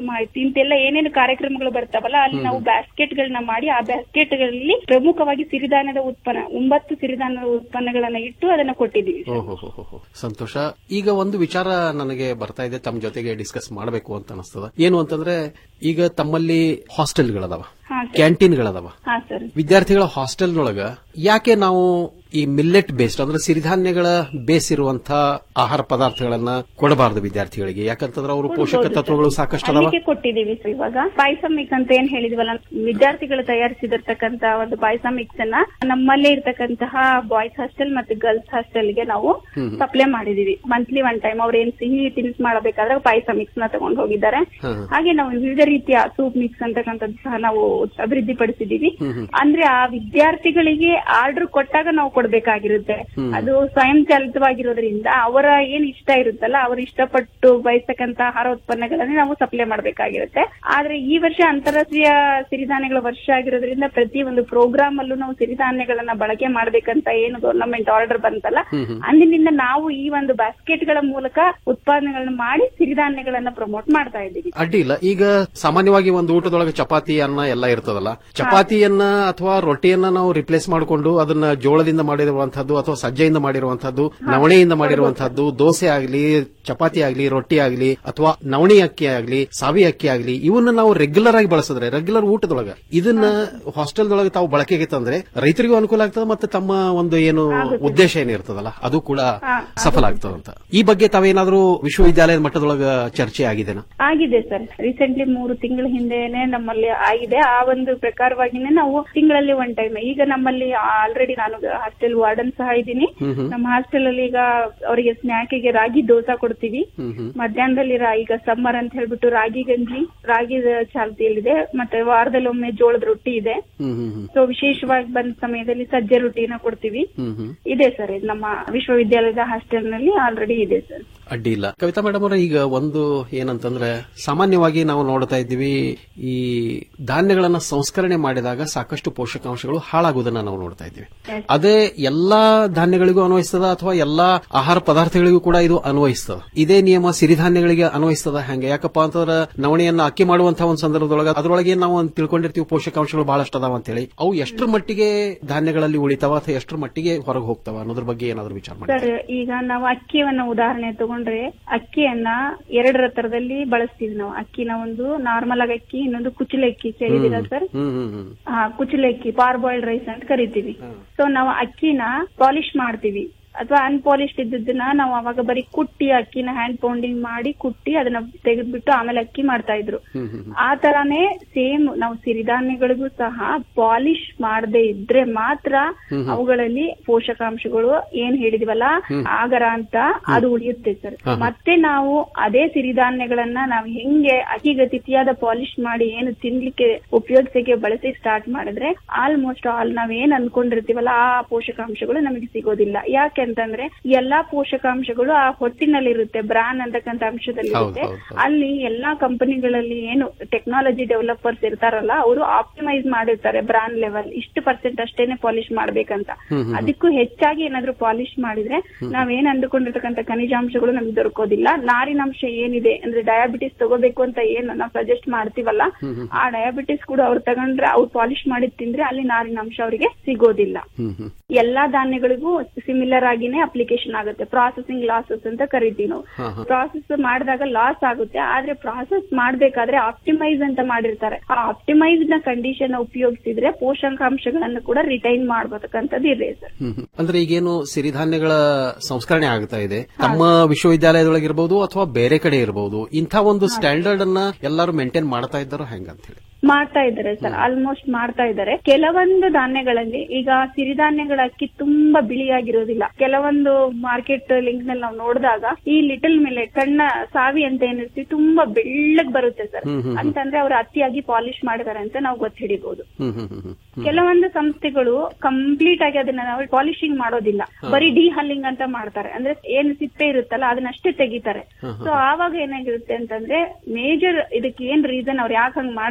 ಇಂತೆಲ್ಲ ಏನೇನು ಕಾರ್ಯಕ್ರಮಗಳು ಬರ್ತಾವಲ್ಲ ಅಲ್ಲಿ ನಾವು ಬ್ಯಾಸ್ಕೆಟ್ ಗಳನ್ನ ಮಾಡಿ ಆ ಬ್ಯಾಸ್ಕೆಟ್ ಗಳಲ್ಲಿ ಪ್ರಮುಖವಾಗಿ ಸಿರಿಧಾನ್ಯದ ಉತ್ಪನ್ನ ಒಂಬತ್ತು ಸಿರಿಧಾನ್ಯದ ಉತ್ಪನ್ನಗಳನ್ನ ಇಟ್ಟು ಅದನ್ನ ಕೊಟ್ಟಿದ್ದೀವಿ ಓಹೋ ಸಂತೋಷ ಈಗ ಒಂದು ವಿಚಾರ ನನಗೆ ಬರ್ತಾ ಇದೆ ತಮ್ಮ ಜೊತೆಗೆ ಡಿಸ್ಕಸ್ ಮಾಡಬೇಕು ಅಂತ ಅನಿಸ್ತದ ಏನು ಅಂತಂದ್ರೆ ಈಗ ತಮ್ಮಲ್ಲಿ ಹಾಸ್ಟೆಲ್ಗಳದಾವ ಹಾ ಸರ್ ಕ್ಯಾಂಟೀನ್ಗಳದಾವ ಹಾ ಸರ್ ವಿದ್ಯಾರ್ಥಿಗಳ ಹಾಸ್ಟೆಲ್ನೊಳಗ ಯಾಕೆ ನಾವು ಈ ಮಿಲ್ಲೆಟ್ ಬೇಸ್ಡ್ ಅಂದ್ರೆ ಸಿರಿಧಾನ್ಯಗಳ ಬೇಸ್ ಇರುವಂತ ಆಹಾರ ಪದಾರ್ಥಗಳನ್ನ ಕೊಡಬಾರದು ವಿದ್ಯಾರ್ಥಿಗಳಿಗೆ ಯಾಕಂತಂದ್ರೆ ಅವರು ಪೋಷಕ ತತ್ವಗಳು ಸಾಕಷ್ಟು ಅದಾವ ಅದಕ್ಕೆ ಕೊಟ್ಟಿದ್ದೀವಿ ಸರ್ ಇವಾಗ ಪಾಯಸ ಮಿಕ್ಸ್ ಅಂತ ಏನ್ ಹೇಳಿದ್ವಲ್ಲ ವಿದ್ಯಾರ್ಥಿಗಳು ತಯಾರಿಸಿದಿರ್ತಕ್ಕಂತ ಒಂದು ಪಾಯಸ ಮಿಕ್ಸ್ ಅನ್ನ ನಮ್ಮಲ್ಲೇ ಇರ್ತಕ್ಕಂತಹ ಬಾಯ್ಸ್ ಹಾಸ್ಟೆಲ್ ಮತ್ತೆ ಗರ್ಲ್ಸ್ ಹಾಸ್ಟೆಲ್ ಗೆ ನಾವು ಹ್ಮ್. ಸಪ್ಲೈ ಮಾಡಿದೀವಿ ಮಂತ್ಲಿ ಒನ್ ಟೈಮ್ ಅವ್ರು ಏನ್ ಸಿಹಿ ತಿನಿಸ್ ಮಾಡಬೇಕಾದ್ರೆ ಪಾಯಸ ಮಿಕ್ಸ್ ನ ತಗೊಂಡು ಹೋಗಿದ್ದಾರೆ ಹಾಗೆ ನಾವು ವಿವಿಧ ರೀತಿಯ ಸೂಪ್ ಮಿಕ್ಸ್ ಅಂತಕ್ಕಂಥದ್ದು ಸಹ ನಾವು ಅಭಿವೃದ್ಧಿ ಪಡಿಸಿದೀವಿ ಅಂದ್ರೆ ಆ ವಿದ್ಯಾರ್ಥಿಗಳಿಗೆ ಆರ್ಡರ್ ಕೊಟ್ಟಾಗ ನಾವು ಕೊಡ್ಬೇಕಾಗಿರುತ್ತೆ ಹ್ಮ್. ಅದು ಸ್ವಯಂ ಚಾಲಿತವಾಗಿರೋದ್ರಿಂದ ಅವರ ಏನ್ ಇಷ್ಟ ಇರುತ್ತಲ್ಲ ಅವರು ಇಷ್ಟಪಟ್ಟು ಬಯಸ್ತಕ್ಕಂತ ಆಹಾರ ಉತ್ಪನ್ನಗಳನ್ನೇ ನಾವು ಸಪ್ಲೈ ಮಾಡಬೇಕಾಗಿರುತ್ತೆ ಆದ್ರೆ ಈ ವರ್ಷ ಅಂತಾರಾಷ್ಟ್ರೀಯ ಸಿರಿಧಾನ್ಯಗಳ ವರ್ಷ ಆಗಿರೋದ್ರಿಂದ ಪ್ರತಿ ಒಂದು ಪ್ರೋಗ್ರಾಮ್ ಅಲ್ಲೂ ನಾವು ಸಿರಿಧಾನ್ಯಗಳನ್ನ ಬಳಕೆ ಮಾಡ್ಬೇಕಂತ ಏನು ಗವರ್ನಮೆಂಟ್ ಆರ್ಡರ್ ಬಂತಲ್ಲ ಹ್ಮ್ ಹ್ಮ್. ಅಂದಿನಿಂದ ನಾವು ಈ ಒಂದು ಬ್ಯಾಸ್ಕೆಟ್ ಗಳ ಮೂಲಕ ಉತ್ಪಾದನೆಗಳನ್ನ ಮಾಡಿ ಸಿರಿಧಾನ್ಯಗಳನ್ನ ಪ್ರಮೋಟ್ ಮಾಡ್ತಾ ಇದ್ದೀವಿ ಅಡ್ಡಿ ಇಲ್ಲ ಈಗ ಸಾಮಾನ್ಯವಾಗಿ ಒಂದು ಊಟದೊಳಗೆ ಚಪಾತಿ ಅನ್ನ ಎಲ್ಲ ಇರ್ತದಲ್ಲ ಚಪಾತಿಯನ್ನ ಅಥವಾ ರೊಟ್ಟಿಯನ್ನ ನಾವು ರಿಪ್ಲೇಸ್ ಮಾಡಿಕೊಂಡು ಅದನ್ನ ಜೋಳದಿಂದ ಮಾಡಿರುವಂತಹದ್ದು ಅಥವಾ ಸಜ್ಜೆಯಿಂದ ಮಾಡಿರುವಂತಹದ್ದು ನವಣೆಯಿಂದ ಮಾಡಿರುವಂತಹದ್ದು ದೋಸೆ ಆಗಲಿ ಚಪಾತಿ ಆಗಲಿ ರೊಟ್ಟಿ ಆಗಲಿ ಅಥವಾ ನವಣಿ ಅಕ್ಕಿ ಆಗಲಿ ಸಾವಿ ಅಕ್ಕಿ ಆಗಲಿ ಇವನ್ನ ನಾವು ರೆಗ್ಯುಲರ್ ಆಗಿ ಬಳಸಿದ್ರೆ ರೆಗ್ಯುಲರ್ ಊಟದೊಳಗ ಇದನ್ನ ಹಾಸ್ಟೆಲ್ದೊಳಗೆ ತಾವು ಬಳಕೆಗೆ ತಂದ್ರೆ ರೈತರಿಗೂ ಅನುಕೂಲ ಆಗ್ತದೆ ಮತ್ತೆ ತಮ್ಮ ಒಂದು ಏನು ಉದ್ದೇಶ ಏನಿರ್ತದಲ್ಲ ಅದು ಕೂಡ ಸಫಲ ಆಗ್ತದಂತ ಈ ಬಗ್ಗೆ ತಾವೇನಾದ್ರೂ ವಿಶ್ವವಿದ್ಯಾಲಯದ ಮಟ್ಟದೊಳಗ ಚರ್ಚೆ ಆಗಿದೆನಾ ಆಗಿದೆ ಸರ್ ರೀಸೆಂಟ್ಲಿ ಮೂರು ತಿಂಗಳ ಹಿಂದೆನೆ ನಮ್ಮಲ್ಲಿ ಆಗಿದೆ ಆ ಒಂದು ಪ್ರಕಾರವಾಗಿನೇ ನಾವು ತಿಂಗಳಲ್ಲಿ ಒನ್ ಟೈಮ್ ಈಗ ನಮ್ಮಲ್ಲಿ ಆಲ್ರೆಡಿ ನಾನು ಹಾಸ್ಟೆಲ್ ವಾರ್ಡನ್ ಸಹ ಇದ್ದೀನಿ ಹ್ಮ್ ಹ್ಮ್. ನಮ್ಮ ಹಾಸ್ಟೆಲ್ ಅಲ್ಲಿ ಈಗ ಅವರಿಗೆ ಸ್ನ್ಯಾಕಿಗೆ ರಾಗಿ ದೋಸಾ ಕೊಡ್ತೀವಿ ಮಧ್ಯಾಹ್ನದಲ್ಲಿ ರಾ- ಈಗ ಸಮ್ಮರ್ ಅಂತ ಹೇಳ್ಬಿಟ್ಟು ರಾಗಿ ಗಂಜಿ ರಾಗಿ ಚಾಲ್ತಿಯಲ್ಲಿದೆ ಮತ್ತೆ ವಾರದಲ್ಲಿ ಒಮ್ಮೆ ಜೋಳದ ರೊಟ್ಟಿ ಇದೆ ಸೊ ವಿಶೇಷವಾಗಿ ಬಂದ ಸಮಯದಲ್ಲಿ ಸಜ್ಜೆ ರೊಟ್ಟಿನ ಕೊಡ್ತೀವಿ ಇದೆ ಸರ್ ಇದು ನಮ್ಮ ವಿಶ್ವವಿದ್ಯಾಲಯದ ಹಾಸ್ಟೆಲ್ ನಲ್ಲಿ ಆಲ್ರೆಡಿ ಇದೆ ಸರ್ ಅಡ್ಡಿ ಇಲ್ಲ ಕವಿತಾ ಮೇಡಮ್ ಅವರ ಈಗ ಒಂದು ಏನಂತಂದ್ರೆ ಸಾಮಾನ್ಯವಾಗಿ ನಾವು ನೋಡ್ತಾ ಇದ್ದೀವಿ ಈ ಧಾನ್ಯಗಳನ್ನ ಸಂಸ್ಕರಣೆ ಮಾಡಿದಾಗ ಸಾಕಷ್ಟು ಪೋಷಕಾಂಶಗಳು ಹಾಳಾಗುವುದನ್ನ ನಾವು ನೋಡ್ತಾ ಇದ್ದೀವಿ ಅದೇ ಎಲ್ಲಾ ಧಾನ್ಯಗಳಿಗೂ ಅನ್ವಯಿಸ್ತದ ಅಥವಾ ಎಲ್ಲಾ ಆಹಾರ ಪದಾರ್ಥಗಳಿಗೂ ಕೂಡ ಇದು ಅನ್ವಯಿಸ್ತದ ಇದೇ ನಿಯಮ ಸಿರಿಧಾನ್ಯಗಳಿಗೆ ಅನ್ವಯಿಸ್ತದ ಹೆಂಗೆ ಯಾಕಪ್ಪ ಅಂತಂದ್ರೆ ನವಣೆಯನ್ನ ಅಕ್ಕಿ ಮಾಡುವಂತಹ ಒಂದು ಸಂದರ್ಭದೊಳಗೆ ಅದರೊಳಗೆ ನಾವು ಒಂದ್ ತಿಳ್ಕೊಂಡಿರ್ತೀವಿ ಪೋಷಕಾಂಶಗಳು ಬಹಳಷ್ಟು ಅದಾವ ಅಂತ ಹೇಳಿ ಅವು ಎಷ್ಟರ ಮಟ್ಟಿಗೆ ಧಾನ್ಯಗಳಲ್ಲಿ ಉಳಿತಾವ ಅಥವಾ ಎಷ್ಟರ ಮಟ್ಟಿಗೆ ಹೊರಗೆ ಹೋಗ್ತಾವ ಅನ್ನೋದ್ರ ಬಗ್ಗೆ ಏನಾದ್ರು ವಿಚಾರ ಮಾಡಿ ಸರ್ ಈಗ ನಾವು ಅಕ್ಕಿಯನ್ನ ಉದಾಹರಣೆ ತಗೊಂಡ್ರೆ ಅಕ್ಕಿಯನ್ನ ಎರಡರ ತರದಲ್ಲಿ ಬಳಸ್ತೀವಿ ನಾವು ಅಕ್ಕಿನ ಒಂದು ನಾರ್ಮಲ್ ಆಗಿ ಅಕ್ಕಿ ಇನ್ನೊಂದು ಕುಚಲೆ ಅಕ್ಕಿ ಕೇಳಿದಿರಾ ಸರ್ ಹ್ಮ್ ಹ್ಮ್ ಹ್ಮ್ ಹಾ ಕುಚಲೆ ಅಕ್ಕಿ ಪಾರ್ ಬಾಯ್ಲ್ಡ್ ರೈಸ್ ಅಂತ ಕರಿತೀವಿ ಸೊ ನಾವು ಅಕ್ಕಿನ ಪಾಲಿಶ್ ಮಾಡ್ತೀವಿ ಅಥವಾ ಅನ್ಪಾಲಿಶ್ಡ್ ಇದ್ದದನ್ನ ನಾವು ಅವಾಗ ಬರೀ ಕುಟ್ಟಿ ಅಕ್ಕಿನ ಹ್ಯಾಂಡ್ ಪೌಂಡಿಂಗ್ ಮಾಡಿ ಕುಟ್ಟಿ ಅದನ್ನ ತೆಗೆದ್ಬಿಟ್ಟು ಆಮೇಲೆ ಅಕ್ಕಿ ಮಾಡ್ತಾ ಇದ್ರು ಆ ತರಾನೇ ಸೇಮ್ ನಾವು ಸಿರಿಧಾನ್ಯಗಳಿಗೂ ಸಹ ಪಾಲಿಶ್ ಮಾಡದೆ ಇದ್ರೆ ಮಾತ್ರ ಹ್ಮ್ ಹ್ಮ್. ಅವುಗಳಲ್ಲಿ ಪೋಷಕಾಂಶಗಳು ಏನ್ ಹೇಳಿದಿವಲ್ಲ ಹ್ಮ್. ಆಗರ ಅಂತ ಅದು ಉಳಿಯುತ್ತೆ ಸರ್ ಹಾ, ಹಾ. ಮತ್ತೆ ನಾವು ಅದೇ ಸಿರಿಧಾನ್ಯಗಳನ್ನ ನಾವು ಹೆಂಗೆ ಅತಿಗತಿಯಾದ ಪಾಲಿಶ್ ಮಾಡಿ ಏನು ತಿನ್ಲಿಕ್ಕೆ ಉಪಯೋಗಿಸಕ್ಕೆ ಬಳಸಿ ಸ್ಟಾರ್ಟ್ ಮಾಡಿದ್ರೆ ಆಲ್ಮೋಸ್ಟ್ ಆಲ್ ನಾವ್ ಏನ್ ಅನ್ಕೊಂಡಿರ್ತೀವಲ್ಲ ಆ ಪೋಷಕಾಂಶಗಳು ನಮಗೆ ಸಿಗೋದಿಲ್ಲ ಯಾಕೆಂತಂದ್ರೆ ಎಲ್ಲಾ ಪೋಷಕಾಂಶಗಳು ಆ ಹೊಟ್ಟಿನಲ್ಲಿರುತ್ತೆ ಬ್ರಾನ್ ಅಂತಕ್ಕಂಥ ಅಂಶದಲ್ಲಿರುತ್ತೆ ಹೌದು, ಹೌದು, ಹೌದು. ಅಲ್ಲಿ ಎಲ್ಲಾ ಕಂಪನಿಗಳಲ್ಲಿ ಏನು ಟೆಕ್ನಾಲಜಿ ಡೆವಲಪರ್ಸ್ ಇರ್ತಾರಲ್ಲ ಅವರು ಆಪ್ಟಿಮೈಸ್ ಮಾಡಿರ್ತಾರೆ ಬ್ರಾನ್ ಲೆವೆಲ್ ಇಷ್ಟು ಪರ್ಸೆಂಟ್ ಅಷ್ಟೇನೆ ಪಾಲಿಶ್ ಮಾಡ್ಬೇಕಂತ ಹ್ಮ್, ಹ್ಮ್, ಹ್ಮ್. ಅದಕ್ಕೂ ಹೆಚ್ಚಾಗಿ ಏನಾದ್ರೂ ಪಾಲಿಶ್ ಮಾಡಿದ್ರೆ ನಾವೇನ್ ಅಂದುಕೊಂಡಿರ್ತಕ್ಕಂಥ ಖನಿಜಾಂಶಗಳು ನಮ್ಗೆ ದೊರಕೋದಿಲ್ಲ ನಾರಿನಾಂಶ ಏನಿದೆ ಅಂದ್ರೆ ಡಯಾಬಿಟಿಸ್ ತಗೋಬೇಕು ಅಂತ ಏನು ನಾವು ಸಜೆಸ್ಟ್ ಮಾಡ್ತೀವಲ್ಲ ಹ್ಮ್, ಹ್ಮ್. ಆ ಡಯಾಬಿಟಿಸ್ ಕೂಡ ಅವ್ರು ತಗೊಂಡ್ರೆ ಅವ್ರು ಪಾಲಿಶ್ ಮಾಡಿದ್ ತಿಂದ್ರೆ ಅಲ್ಲಿ ನಾರಿನಾಂಶ ಅವರಿಗೆ ಸಿಗೋದಿಲ್ಲ ಹ್ಮ್ ಹ್ಮ್ ಎಲ್ಲಾ ಧಾನ್ಯಗಳಿಗೂ ಸಿಮಿಲರ್ ಆಗಿನೇ ಅಪ್ಲಿಕೇಶನ್ ಆಗುತ್ತೆ ಪ್ರಾಸೆಸಿಂಗ್ ಲಾಸಸ್ ಅಂತ ಕರಿತೀವಿ ನಾವು ಹಾ, ಹಾ. ಪ್ರಾಸೆಸ್ ಮಾಡಿದಾಗ ಲಾಸ್ ಆಗುತ್ತೆ ಆದ್ರೆ ಪ್ರಾಸೆಸ್ ಮಾಡ್ಬೇಕಾದ್ರೆ ಆಪ್ಟಿಮೈಸ್ ಅಂತ ಮಾಡಿರ್ತಾರೆ ಆ ಆಪ್ಟಿಮೈಸ್ ನ ಕಂಡೀಷನ್ ಉಪಯೋಗಿಸಿದ್ರೆ ಪೋಷಕಾಂಶಗಳನ್ನು ಕೂಡ ರಿಟೈನ್ ಮಾಡ್ಬೇಕಂತದ್ದು ಇದೆ ಸರ್ ಹ್ಮ್ ಹ್ಮ್. ಅಂದ್ರೆ ಈಗೇನು ಸಿರಿಧಾನ್ಯಗಳ ಸಂಸ್ಕರಣೆ ಆಗ್ತಾ ಇದೆ ತಮ್ಮ ವಿಶ್ವವಿದ್ಯಾಲಯದೊಳಗಿರ್ಬೋದು ಅಥವಾ ಬೇರೆ ಕಡೆ ಇರಬಹುದು ಇಂಥ ಒಂದು ಸ್ಟ್ಯಾಂಡರ್ಡ್ ಅನ್ನ ಎಲ್ಲರೂ ಮೇಂಟೈನ್ ಮಾಡ್ತಾ ಇದ್ದಾರೋ ಹೆಂಗಂತ ಹೇಳಿ ಮಾಡ್ತಾ ಇದ್ದಾರೆ ಸರ್ ಆಲ್ಮೋಸ್ಟ್ ಮಾಡ್ತಾ ಇದ್ದಾರೆ ಕೆಲವೊಂದು ಧಾನ್ಯಗಳಲ್ಲಿ ಈಗ ಸಿರಿಧಾನ್ಯಗಳ ಅಕ್ಕಿ ತುಂಬಾ ಬಿಳಿಯಾಗಿರೋದಿಲ್ಲ ಕೆಲವೊಂದು ಮಾರ್ಕೆಟ್ ಲಿಂಕ್ ನಲ್ಲಿ ನಾವು ನೋಡಿದಾಗ ಈ ಲಿಟಲ್ ಮಿಲೆಟ್ ಸಣ್ಣ ಸಾವಿ ಅಂತ ಏನಿರ್ತೀವಿ ತುಂಬಾ ಬೆಳ್ಳಗ್ ಬರುತ್ತೆ ಸರ್ ಹ್ಮ್, ಹ್ಮ್, ಹ್ಮ್. ಅಂತಂದ್ರೆ ಅವ್ರು ಅತಿಯಾಗಿ ಪಾಲಿಶ್ ಮಾಡಿದ್ದಾರೆ ಅಂತ ನಾವು ಗೊತ್ತು ಹಿಡಿಬಹುದು ಹ್ಮ್ ಹ್ಮ್ ಹ್ಮ್ ಹ್ಮ್ ಹ್ಮ್. ಕೆಲವೊಂದು ಸಂಸ್ಥೆಗಳು ಕಂಪ್ಲೀಟ್ ಆಗಿ ಅದನ್ನ ನಾವು ಪಾಲಿಶಿಂಗ್ ಮಾಡೋದಿಲ್ಲ ಹಾ. ಬರೀ ಡಿ ಹಲ್ಲಿಂಗ್ ಅಂತ ಮಾಡ್ತಾರೆ ಅಂದ್ರೆ ಏನು ಸಿಪ್ಪೆ ಇರುತ್ತಲ್ಲ ಅದನ್ನಷ್ಟೇ ತೆಗಿತಾರೆ ಹಾ, ಹಾ. ಸೊ ಆವಾಗ ಏನಾಗಿರುತ್ತೆ ಅಂತಂದ್ರೆ ಮೇಜರ್ ಇದಕ್ಕೆ ಏನ್ ರೀಸನ್ ಅವ್ರು ಯಾಕೆ ಹಂಗ್ ಮಾಡ್ತಾರೆ ಅಂತಂದ್ರೆ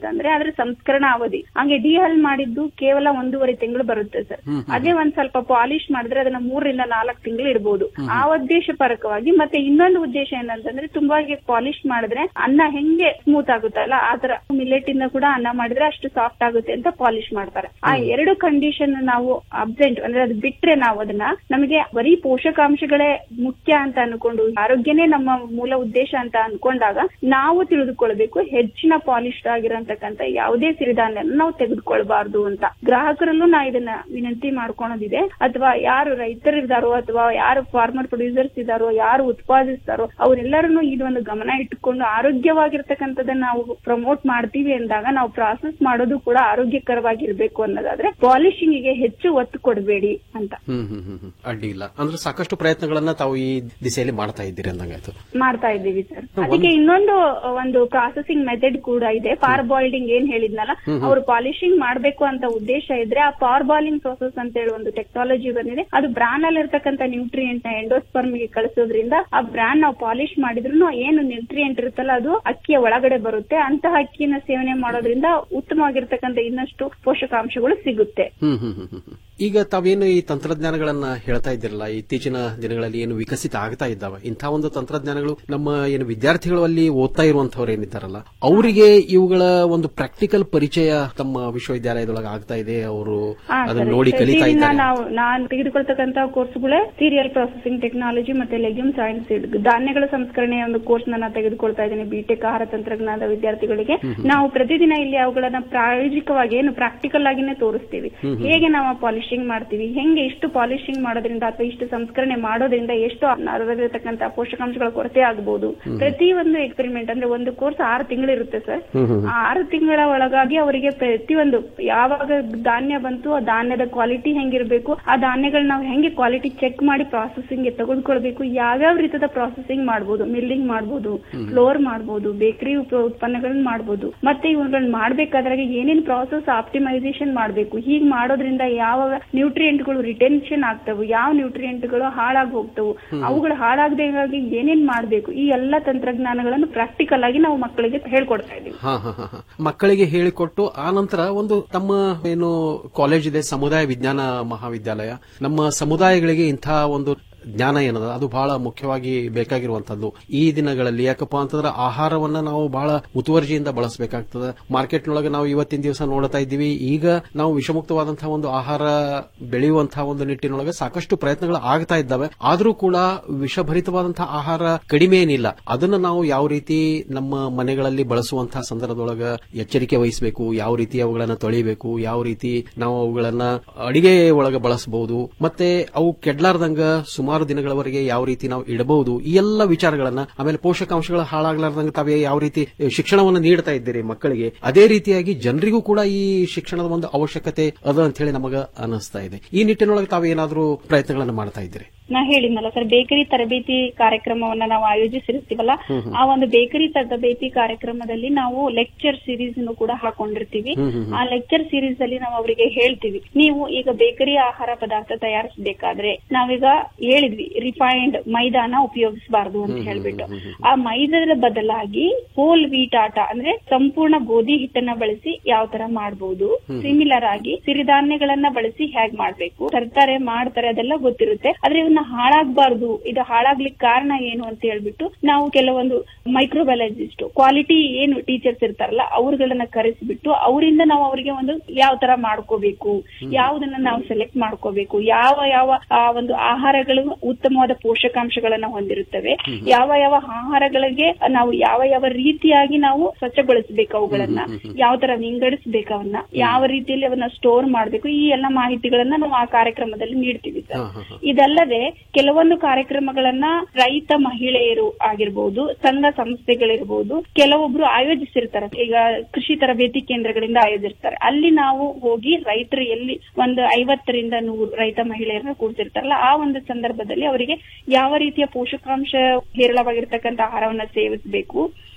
ಅಂತಂದ್ರೆ ಅದ್ರ ಸಂಸ್ಕರಣಾ ಅವಧಿ ಹಂಗೆ ಡಿಹಲ್ ಮಾಡಿದ್ದು ಕೇವಲ ಒಂದೂವರೆ ತಿಂಗಳು ಬರುತ್ತೆ ಸರ್ ಹ್ಮ್, ಹ್ಮ್. ಅದೇ ಒಂದ್ ಸ್ವಲ್ಪ ಪಾಲಿಶ್ ಮಾಡಿದ್ರೆ ಅದನ್ನ ಮೂರರಿಂದ ನಾಲ್ಕು ತಿಂಗಳು ಇಡಬಹುದು ಆ ಉದ್ದೇಶ ಪರಕವಾಗಿ ಮತ್ತೆ ಇನ್ನೊಂದು ಉದ್ದೇಶ ಏನಂತಂದ್ರೆ ತುಂಬಾ ಪಾಲಿಶ್ ಮಾಡಿದ್ರೆ ಅನ್ನ ಹೆಂಗೆ ಸ್ಮೂತ್ ಆಗುತ್ತಲ್ಲ ಆ ತರ ಮಿಲೆಟ್ ಇಂದ ಕೂಡ ಅನ್ನ ಮಾಡಿದ್ರೆ ಅಷ್ಟು ಸಾಫ್ಟ್ ಆಗುತ್ತೆ ಅಂತ ಪಾಲಿಶ್ ಮಾಡ್ತಾರೆ ಆ ಎರಡು ಕಂಡೀಷನ್ ನಾವು ಅಬ್ಸೆಂಟ್ ಅಂದ್ರೆ ಅದು ಬಿಟ್ರೆ ನಾವು ಅದನ್ನ ನಮಗೆ ಬರೀ ಪೋಷಕಾಂಶಗಳೇ ಮುಖ್ಯ ಅಂತ ಅನ್ಕೊಂಡು ಆರೋಗ್ಯನೇ ನಮ್ಮ ಮೂಲ ಉದ್ದೇಶ ಅಂತ ಅನ್ಕೊಂಡಾಗ ನಾವು ತಿಳಿದುಕೊಳ್ಬೇಕು ಹೆಚ್ಚಿನ ಪಾಲಿಶ್ ಆಗಿರೋಂತಕ್ಕಂತ ಯಾವುದೇ ಸಿರಿಧಾನ್ಯನ ನಾವು ತೆಗೆದುಕೊಳ್ಬಾರ್ದು ಅಂತ ಗ್ರಾಹಕರಲ್ಲೂ ನಾ ಇದನ್ನ ವಿನಂತಿ ಮಾಡ್ಕೊಳೋದಿದೆ ಅಥವಾ ಯಾರು ರೈತರಿದ್ದಾರೋ ಅಥವಾ ಯಾರು ಫಾರ್ಮರ್ ಪ್ರೊಡ್ಯೂಸರ್ಸ್ ಇದ್ದಾರೋ ಯಾರು ಉತ್ಪಾದಿಸ್ತಾರೋ ಅವರೆಲ್ಲರನ್ನು ಇದೊಂದು ಗಮನ ಇಟ್ಟುಕೊಂಡು ಆರೋಗ್ಯವಾಗಿರ್ತಕ್ಕಂಥದ್ದನ್ನ ನಾವು ಪ್ರಮೋಟ್ ಮಾಡ್ತೀವಿ ಅಂದಾಗ ನಾವು ಪ್ರಾಸೆಸ್ ಮಾಡೋದು ಕೂಡ ಆರೋಗ್ಯಕರವಾಗಿರ್ಬೇಕು ಅನ್ನೋದಾದ್ರೆ ಪಾಲಿಶಿಂಗ್ ಗೆ ಹೆಚ್ಚು ಒತ್ತು ಕೊಡಬೇಡಿ ಅಂತ ಹ್ಮ್ ಹ್ಮ್ ಹ್ಮ್ ಹ್ಮ್. ಅಡ್ಡಿ ಇಲ್ಲ ಅಂದ್ರೆ ಸಾಕಷ್ಟು ಪ್ರಯತ್ನಗಳನ್ನ ತಾವು ಈ ದಿಸೆಯಲ್ಲಿ ಮಾಡ್ತಾ ಇದ್ದೀರಿ ಅಂದಂಗಾಯ್ತು ಮಾಡ್ತಾ ಇದ್ದೀವಿ ಸರ್ ಅದಕ್ಕೆ ಇನ್ನೊಂದು ಒಂದು ಪ್ರಾಸೆಸಿಂಗ್ ಮೆಥಡ್ ಕೂಡ ಇದೆ ಪಾರ್ ಬಾಯ್ಲಿಂಗ್ ಏನ್ ಹೇಳಿದ್ನಲ್ಲ ಹ್ಮ್ ಹ್ಮ್. ಅವರು ಪಾಲಿಶಿಂಗ್ ಮಾಡ್ಬೇಕು ಅಂತ ಉದ್ದೇಶ ಇದ್ರೆ ಆ ಪಾರ್ ಬಾಯ್ಲಿಂಗ್ ಪ್ರೊಸೆಸ್ ಅಂತ ಹೇಳಿ ಒಂದು ಟೆಕ್ನಾಲಜಿ ಬಂದಿದೆ ಅದು ಬ್ರಾನ್ ಅಲ್ಲಿ ಇರ್ತಕ್ಕಂಥ ನ್ಯೂಟ್ರಿಯೆಂಟ್ ನ ಎಂಡೋಸ್ಪರ್ಮ್ ಗೆ ಕಳಿಸೋದ್ರಿಂದ ಆ ಬ್ರಾನ್ ನಾವು ಪಾಲಿಶ್ ಮಾಡಿದ್ರು ಏನು ನ್ಯೂಟ್ರಿಯೆಂಟ್ ಇರುತ್ತಲ್ಲ ಅದು ಅಕ್ಕಿಯ ಒಳಗಡೆ ಬರುತ್ತೆ ಅಂತಹ ಅಕ್ಕಿನ ಸೇವನೆ ಮಾಡೋದ್ರಿಂದ ಉತ್ತಮವಾಗಿರ್ತಕ್ಕಂಥ ಇನ್ನಷ್ಟು ಪೋಷಕಾಂಶಗಳು ಸಿಗುತ್ತೆ ಹ್ಮ್ ಹ್ಮ್ ಹ್ಮ್ ಹ್ಮ್ ಹ್ಮ್. ಈಗ ತಾವೇನು ಈ ತಂತ್ರಜ್ಞಾನಗಳನ್ನ ಹೇಳ್ತಾ ಇದ್ದೀರಲ್ಲ ಇತ್ತೀಚಿನ ದಿನಗಳಲ್ಲಿ ಏನು ವಿಕಸಿತ ಆಗ್ತಾ ಇದ್ದಾವೆ ಇಂಥ ಒಂದು ತಂತ್ರಜ್ಞಾನಗಳು ನಮ್ಮ ಏನು ವಿದ್ಯಾರ್ಥಿಗಳು ಅಲ್ಲಿ ಓದ್ತಾ ಇರುವಂತವ್ರು ಏನಿದ್ದಾರಲ್ಲ ಅವರಿಗೆ ಇವುಗಳ ಒಂದು ಪ್ರಾಕ್ಟಿಕಲ್ ಪರಿಚಯ ತಮ್ಮ ವಿಶ್ವವಿದ್ಯಾಲಯದೊಳಗೆ ಆಗ್ತಾ ಇದೆ ಅವರು ಹಾ, ಅದನ್ನ ಸರಿ. ನೋಡಿ ಕಲಿತಾ ಪ್ರತಿದಿನ ಇದ್ದಾರೆ ನಾವು ನಾನು ತೆಗೆದುಕೊಳ್ತಕ್ಕಂತ ಕೋರ್ಸ್ಗಳೇ ಸೀರಿಯಲ್ ಪ್ರೊಸೆಸಿಂಗ್ ಟೆಕ್ನಾಲಜಿ ಮತ್ತೆ ಲೆಗ್ಯೂಮ್ ಸೈನ್ಸ್ ಧಾನ್ಯಗಳ ಸಂಸ್ಕರಣೆಯ ಒಂದು ಕೋರ್ಸ್ ನಾನು ತೆಗೆದುಕೊಳ್ತಾ ಇದ್ದೀನಿ ಬಿಟೆಕ್ ಆಹಾರ ತಂತ್ರಜ್ಞಾನದ ವಿದ್ಯಾರ್ಥಿಗಳಿಗೆ ಹ್ಮ್ ಹ್ಮ್. ನಾವು ಪ್ರತಿದಿನ ಇಲ್ಲಿ ಅವುಗಳನ್ನ ಪ್ರಾಯೋಗಿಕವಾಗಿ ಏನು ಪ್ರಾಕ್ಟಿಕಲ್ ಆಗಿನೇ ತೋರಿಸ್ತೀವಿ ಹ್ಮ್ ಹ್ಮ್. ಹೇಗೆ ನಾವು ಪಾಲಿಶಿಂಗ್ ಮಾಡ್ತೀವಿ ಹೆಂಗೆ ಇಷ್ಟು ಪಾಲಿಶಿಂಗ್ ಮಾಡೋದ್ರಿಂದ ಅಥವಾ ಇಷ್ಟು ಸಂಸ್ಕರಣೆ ಮಾಡೋದ್ರಿಂದ ಎಷ್ಟು ಅದರಲ್ಲಿರ್ತಕ್ಕಂಥ ಪೋಷಕಾಂಶಗಳ ಕೊರತೆ ಆಗಬಹುದು ಹ್ಮ್. ಪ್ರತಿ ಒಂದು ಎಕ್ಸ್ಪೆರಿಮೆಂಟ್ ಅಂದ್ರೆ ಒಂದು ಕೋರ್ಸ್ ಆರು ತಿಂಗಳು ಇರುತ್ತೆ ಸರ್ ಹ್ಮ್ ಹ್ಮ್. ಆ ಆರು ತಿಂಗಳ ಒಳಗಾಗಿ ಅವರಿಗೆ ಪ್ರತಿಯೊಂದು ಯಾವಾಗ ಧಾನ್ಯ ಬಂತು ಆ ಧಾನ್ಯದ ಕ್ವಾಲಿಟಿ ಹೆಂಗಿರ್ಬೇಕು ಆ ಧಾನ್ಯಗಳನ್ನ ನಾವು ಹೆಂಗೆ ಕ್ವಾಲಿಟಿ ಚೆಕ್ ಮಾಡಿ ಪ್ರಾಸೆಸಿಂಗ್ ಗೆ ತೆಗೆದುಕೊಳ್ಬೇಕು ಯಾವ್ಯಾವ ರೀತಿಯ ಪ್ರಾಸೆಸಿಂಗ್ ಮಾಡಬಹುದು ಮಿಲ್ಲಿಂಗ್ ಮಾಡಬಹುದು ಹ್ಮ್. ಫ್ಲೋರ್ ಮಾಡಬಹುದು ಬೇಕರಿ ಉತ್ಪನ್ನಗಳನ್ನ ಮಾಡಬಹುದು ಮತ್ತೆ ಇವುಗಳನ್ನ ಮಾಡ್ಬೇಕಾದ್ರೆ ಏನೇನ್ ಪ್ರಾಸೆಸ್ ಆಪ್ಟಿಮೈಸೇಷನ್ ಮಾಡಬೇಕು ಹೀಗ್ ಮಾಡೋದ್ರಿಂದ ಯಾವ ನ್ಯೂಟ್ರಿಯೆಂಟ್ಗಳು ರಿಟೆನ್ಷನ್ ಆಗ್ತವು ಯಾವ ನ್ಯೂಟ್ರಿಯೆಂಟ್ಗಳು ಹಾಳಾಗಿ ಹೋಗ್ತವು ಹ್ಮ್. ಅವುಗಳು ಹಾಳಾಗದಾಗಿ ಏನೇನ್ ಮಾಡಬೇಕು ಈ ಎಲ್ಲಾ ತಂತ್ರಜ್ಞಾನಗಳನ್ನು ಪ್ರಾಕ್ಟಿಕಲ್ ಆಗಿ ನಾವು ಮಕ್ಕಳಿಗೆ ಹೇಳ್ಕೊಡ್ತಾ ಇದೀವಿ ಹಾ ಹಾ ಹಾ ಹಾ. ಮಕ್ಕಳಿಗೆ ಹೇಳಿಕೊಟ್ಟು ಆ ನಂತರ ಒಂದು ತಮ್ಮ ಏನು ಕಾಲೇಜ್ ಇದೆ ಸಮುದಾಯ ವಿಜ್ಞಾನ ಮಹಾವಿದ್ಯಾಲಯ ನಮ್ಮ ಸಮುದಾಯಗಳಿಗೆ ಇಂಥ ಒಂದು ಜ್ಞಾನ ಏನದ ಅದು ಬಹಳ ಮುಖ್ಯವಾಗಿ ಬೇಕಾಗಿರುವಂತದ್ದು ಈ ದಿನಗಳಲ್ಲಿ ಯಾಕಪ್ಪ ಅಂತಂದ್ರೆ ಆಹಾರವನ್ನ ನಾವು ಬಹಳ ಮುತುವರ್ಜಿಯಿಂದ ಬಳಸಬೇಕಾಗ್ತದೆ ಮಾರ್ಕೆಟ್ನೊಳಗೆ ನಾವು ಇವತ್ತಿನ ದಿವಸ ನೋಡ್ತಾ ಇದ್ದೀವಿ ಈಗ ನಾವು ವಿಷಮುಕ್ತವಾದಂತಹ ಒಂದು ಆಹಾರ ಬೆಳೆಯುವಂತಹ ಒಂದು ನಿಟ್ಟಿನೊಳಗೆ ಸಾಕಷ್ಟು ಪ್ರಯತ್ನಗಳು ಆಗ್ತಾ ಇದ್ದಾವೆ ಆದರೂ ಕೂಡ ವಿಷಭರಿತವಾದಂತಹ ಆಹಾರ ಕಡಿಮೆ ಏನಿಲ್ಲ ಅದನ್ನ ನಾವು ಯಾವ ರೀತಿ ನಮ್ಮ ಮನೆಗಳಲ್ಲಿ ಬಳಸುವಂತಹ ಸಂದರ್ಭದೊಳಗ ಎಚ್ಚರಿಕೆ ವಹಿಸಬೇಕು ಯಾವ ರೀತಿ ಅವುಗಳನ್ನ ತೊಳಿಬೇಕು ಯಾವ ರೀತಿ ನಾವು ಅವುಗಳನ್ನ ಅಡಿಗೆ ಒಳಗೆ ಬಳಸಬಹುದು ಮತ್ತೆ ಅವು ಕೆಡ್ಲಾರ್ದಂಗ ಸುಮಾರು ದಿನಗಳವರೆಗೆ ಯಾವ ರೀತಿ ನಾವು ಇಡಬಹುದು ಈ ಎಲ್ಲ ವಿಚಾರಗಳನ್ನ ಆಮೇಲೆ ಪೋಷಕಾಂಶಗಳು ಹಾಳಾಗ್ಲಾರ್ದಂಗ ತಾವೇ ಯಾವ ರೀತಿ ಶಿಕ್ಷಣವನ್ನು ನೀಡ್ತಾ ಇದ್ದೀರಿ ಮಕ್ಕಳಿಗೆ ಅದೇ ರೀತಿಯಾಗಿ ಜನರಿಗೂ ಕೂಡ ಈ ಶಿಕ್ಷಣದ ಒಂದು ಅವಶ್ಯಕತೆ ಅದ ಅಂತ ಹೇಳಿ ನಮಗ ಅನಿಸ್ತಾ ಇದೆ ಈ ನಿಟ್ಟಿನೊಳಗೆ ತಾವೇನಾದ್ರೂ ಪ್ರಯತ್ನಗಳನ್ನು ಮಾಡ್ತಾ ಇದ್ದೀರಿ ನಾ ಹೇಳಿದ್ನಲ್ಲ ಸರ್ ಬೇಕರಿ ತರಬೇತಿ ಕಾರ್ಯಕ್ರಮವನ್ನ ನಾವು ಆಯೋಜಿಸಿರ್ತೀವಲ್ಲ ಹ್ಮ್ ಹ್ಮ್. ಆ ಒಂದು ಬೇಕರಿ ತರಬೇತಿ ಕಾರ್ಯಕ್ರಮದಲ್ಲಿ ನಾವು ಲೆಕ್ಚರ್ ಸೀರೀಸ್ ಕೂಡ ಹಾಕೊಂಡಿರ್ತೀವಿ ಹ್ಮ್ ಹ್ಮ್ ಹ್ಮ್. ಆ ಲೆಕ್ಚರ್ ಸೀರೀಸ್ ಅಲ್ಲಿ ನಾವು ಅವರಿಗೆ ಹೇಳ್ತೀವಿ ನೀವು ಈಗ ಬೇಕರಿ ಆಹಾರ ಪದಾರ್ಥ ತಯಾರಿಸಬೇಕಾದ್ರೆ ನಾವೀಗ ಹೇಳಿದ್ವಿ ರಿಫೈನ್ಡ್ ಮೈದಾನ ಉಪಯೋಗಿಸಬಾರ್ದು ಅಂತ ಹೇಳ್ಬಿಟ್ಟು ಆ ಮೈದಾದ ಬದಲಾಗಿ ಹೋಲ್ ವೀಟ್ ಆಟ ಅಂದ್ರೆ ಸಂಪೂರ್ಣ ಗೋಧಿ ಹಿಟ್ಟನ್ನ ಬಳಸಿ ಯಾವ ತರ ಮಾಡಬಹುದು ಹ್ಮ್. ಸಿಮಿಲರ್ ಆಗಿ ಸಿರಿಧಾನ್ಯಗಳನ್ನ ಬಳಸಿ ಹೇಗ್ ಮಾಡ್ಬೇಕು ತರ್ತಾರೆ ಮಾಡ್ತಾರೆ ಅದೆಲ್ಲ ಗೊತ್ತಿರುತ್ತೆ ಆದ್ರೆ ಇವನ್ನ ಹಾಳಾಗ್ಬಾರ್ದು ಇದು ಹಾಳಾಗ್ಲಿಕ್ಕೆ ಕಾರಣ ಏನು ಅಂತ ಹೇಳ್ಬಿಟ್ಟು ನಾವು ಕೆಲವೊಂದು ಮೈಕ್ರೋಬಯಾಲಜಿಸ್ಟ್ ಕ್ವಾಲಿಟಿ ಏನು ಟೀಚರ್ಸ್ ಇರ್ತಾರಲ್ಲ ಅವ್ರಗಳನ್ನ ಕರೆಸಿಬಿಟ್ಟು ಅವರಿಂದ ನಾವು ಅವರಿಗೆ ಒಂದು ಯಾವ ತರ ಮಾಡ್ಕೋಬೇಕು ಯಾವುದನ್ನ ನಾವು ಸೆಲೆಕ್ಟ್ ಮಾಡ್ಕೋಬೇಕು ಯಾವ ಯಾವ ಆ ಒಂದು ಆಹಾರಗಳು ಉತ್ತಮವಾದ ಪೋಷಕಾಂಶಗಳನ್ನ ಹೊಂದಿರುತ್ತವೆ ಹ್ಮ್. ಯಾವ ಯಾವ ಆಹಾರಗಳಿಗೆ ನಾವು ಯಾವ ಯಾವ ರೀತಿಯಾಗಿ ನಾವು ಸ್ವಚ್ಛಗೊಳಿಸಬೇಕು ಅವುಗಳನ್ನ ಹ್ಮ್, ಹ್ಮ್, ಹ್ಮ್. ಯಾವ ತರ ವಿಂಗಡಿಸಬೇಕು ಅವನ್ನ ಯಾವ ರೀತಿಯಲ್ಲಿ ಅವನ್ನ ಸ್ಟೋರ್ ಮಾಡಬೇಕು ಈ ಎಲ್ಲ ಮಾಹಿತಿಗಳನ್ನ ನಾವು ಆ ಕಾರ್ಯಕ್ರಮದಲ್ಲಿ ನೀಡ್ತೀವಿ ಸರ್ ಹಾ, ಹಾ, ಹಾ. ಇದಲ್ಲದೆ ಕೆಲವೊಂದು ಕಾರ್ಯಕ್ರಮಗಳನ್ನ ರೈತ ಮಹಿಳೆಯರು ಆಗಿರ್ಬೋದು ಸಂಘ ಸಂಸ್ಥೆಗಳಿರ್ಬೋದು ಕೆಲವೊಬ್ರು ಆಯೋಜಿಸಿರ್ತಾರೆ ಈಗ ಕೃಷಿ ತರಬೇತಿ ಕೇಂದ್ರಗಳಿಂದ ಆಯೋಜಿಸ್ತಾರೆ ಅಲ್ಲಿ ನಾವು ಹೋಗಿ ರೈತರು ಎಲ್ಲಿ ಒಂದು ಐವತ್ತರಿಂದ ನೂರು ರೈತ ಮಹಿಳೆಯರನ್ನ ಕೂಡಿಸಿರ್ತಾರಲ್ಲ ಆ ಒಂದು ಸಂದರ್ಭದಲ್ಲಿ ಅವರಿಗೆ ಯಾವ ರೀತಿಯ ಪೋಷಕಾಂಶ ಹೇರಳವಾಗಿರ್ತಕ್ಕಂಥ ಆಹಾರವನ್ನ ಸೇವಿಸಬೇಕು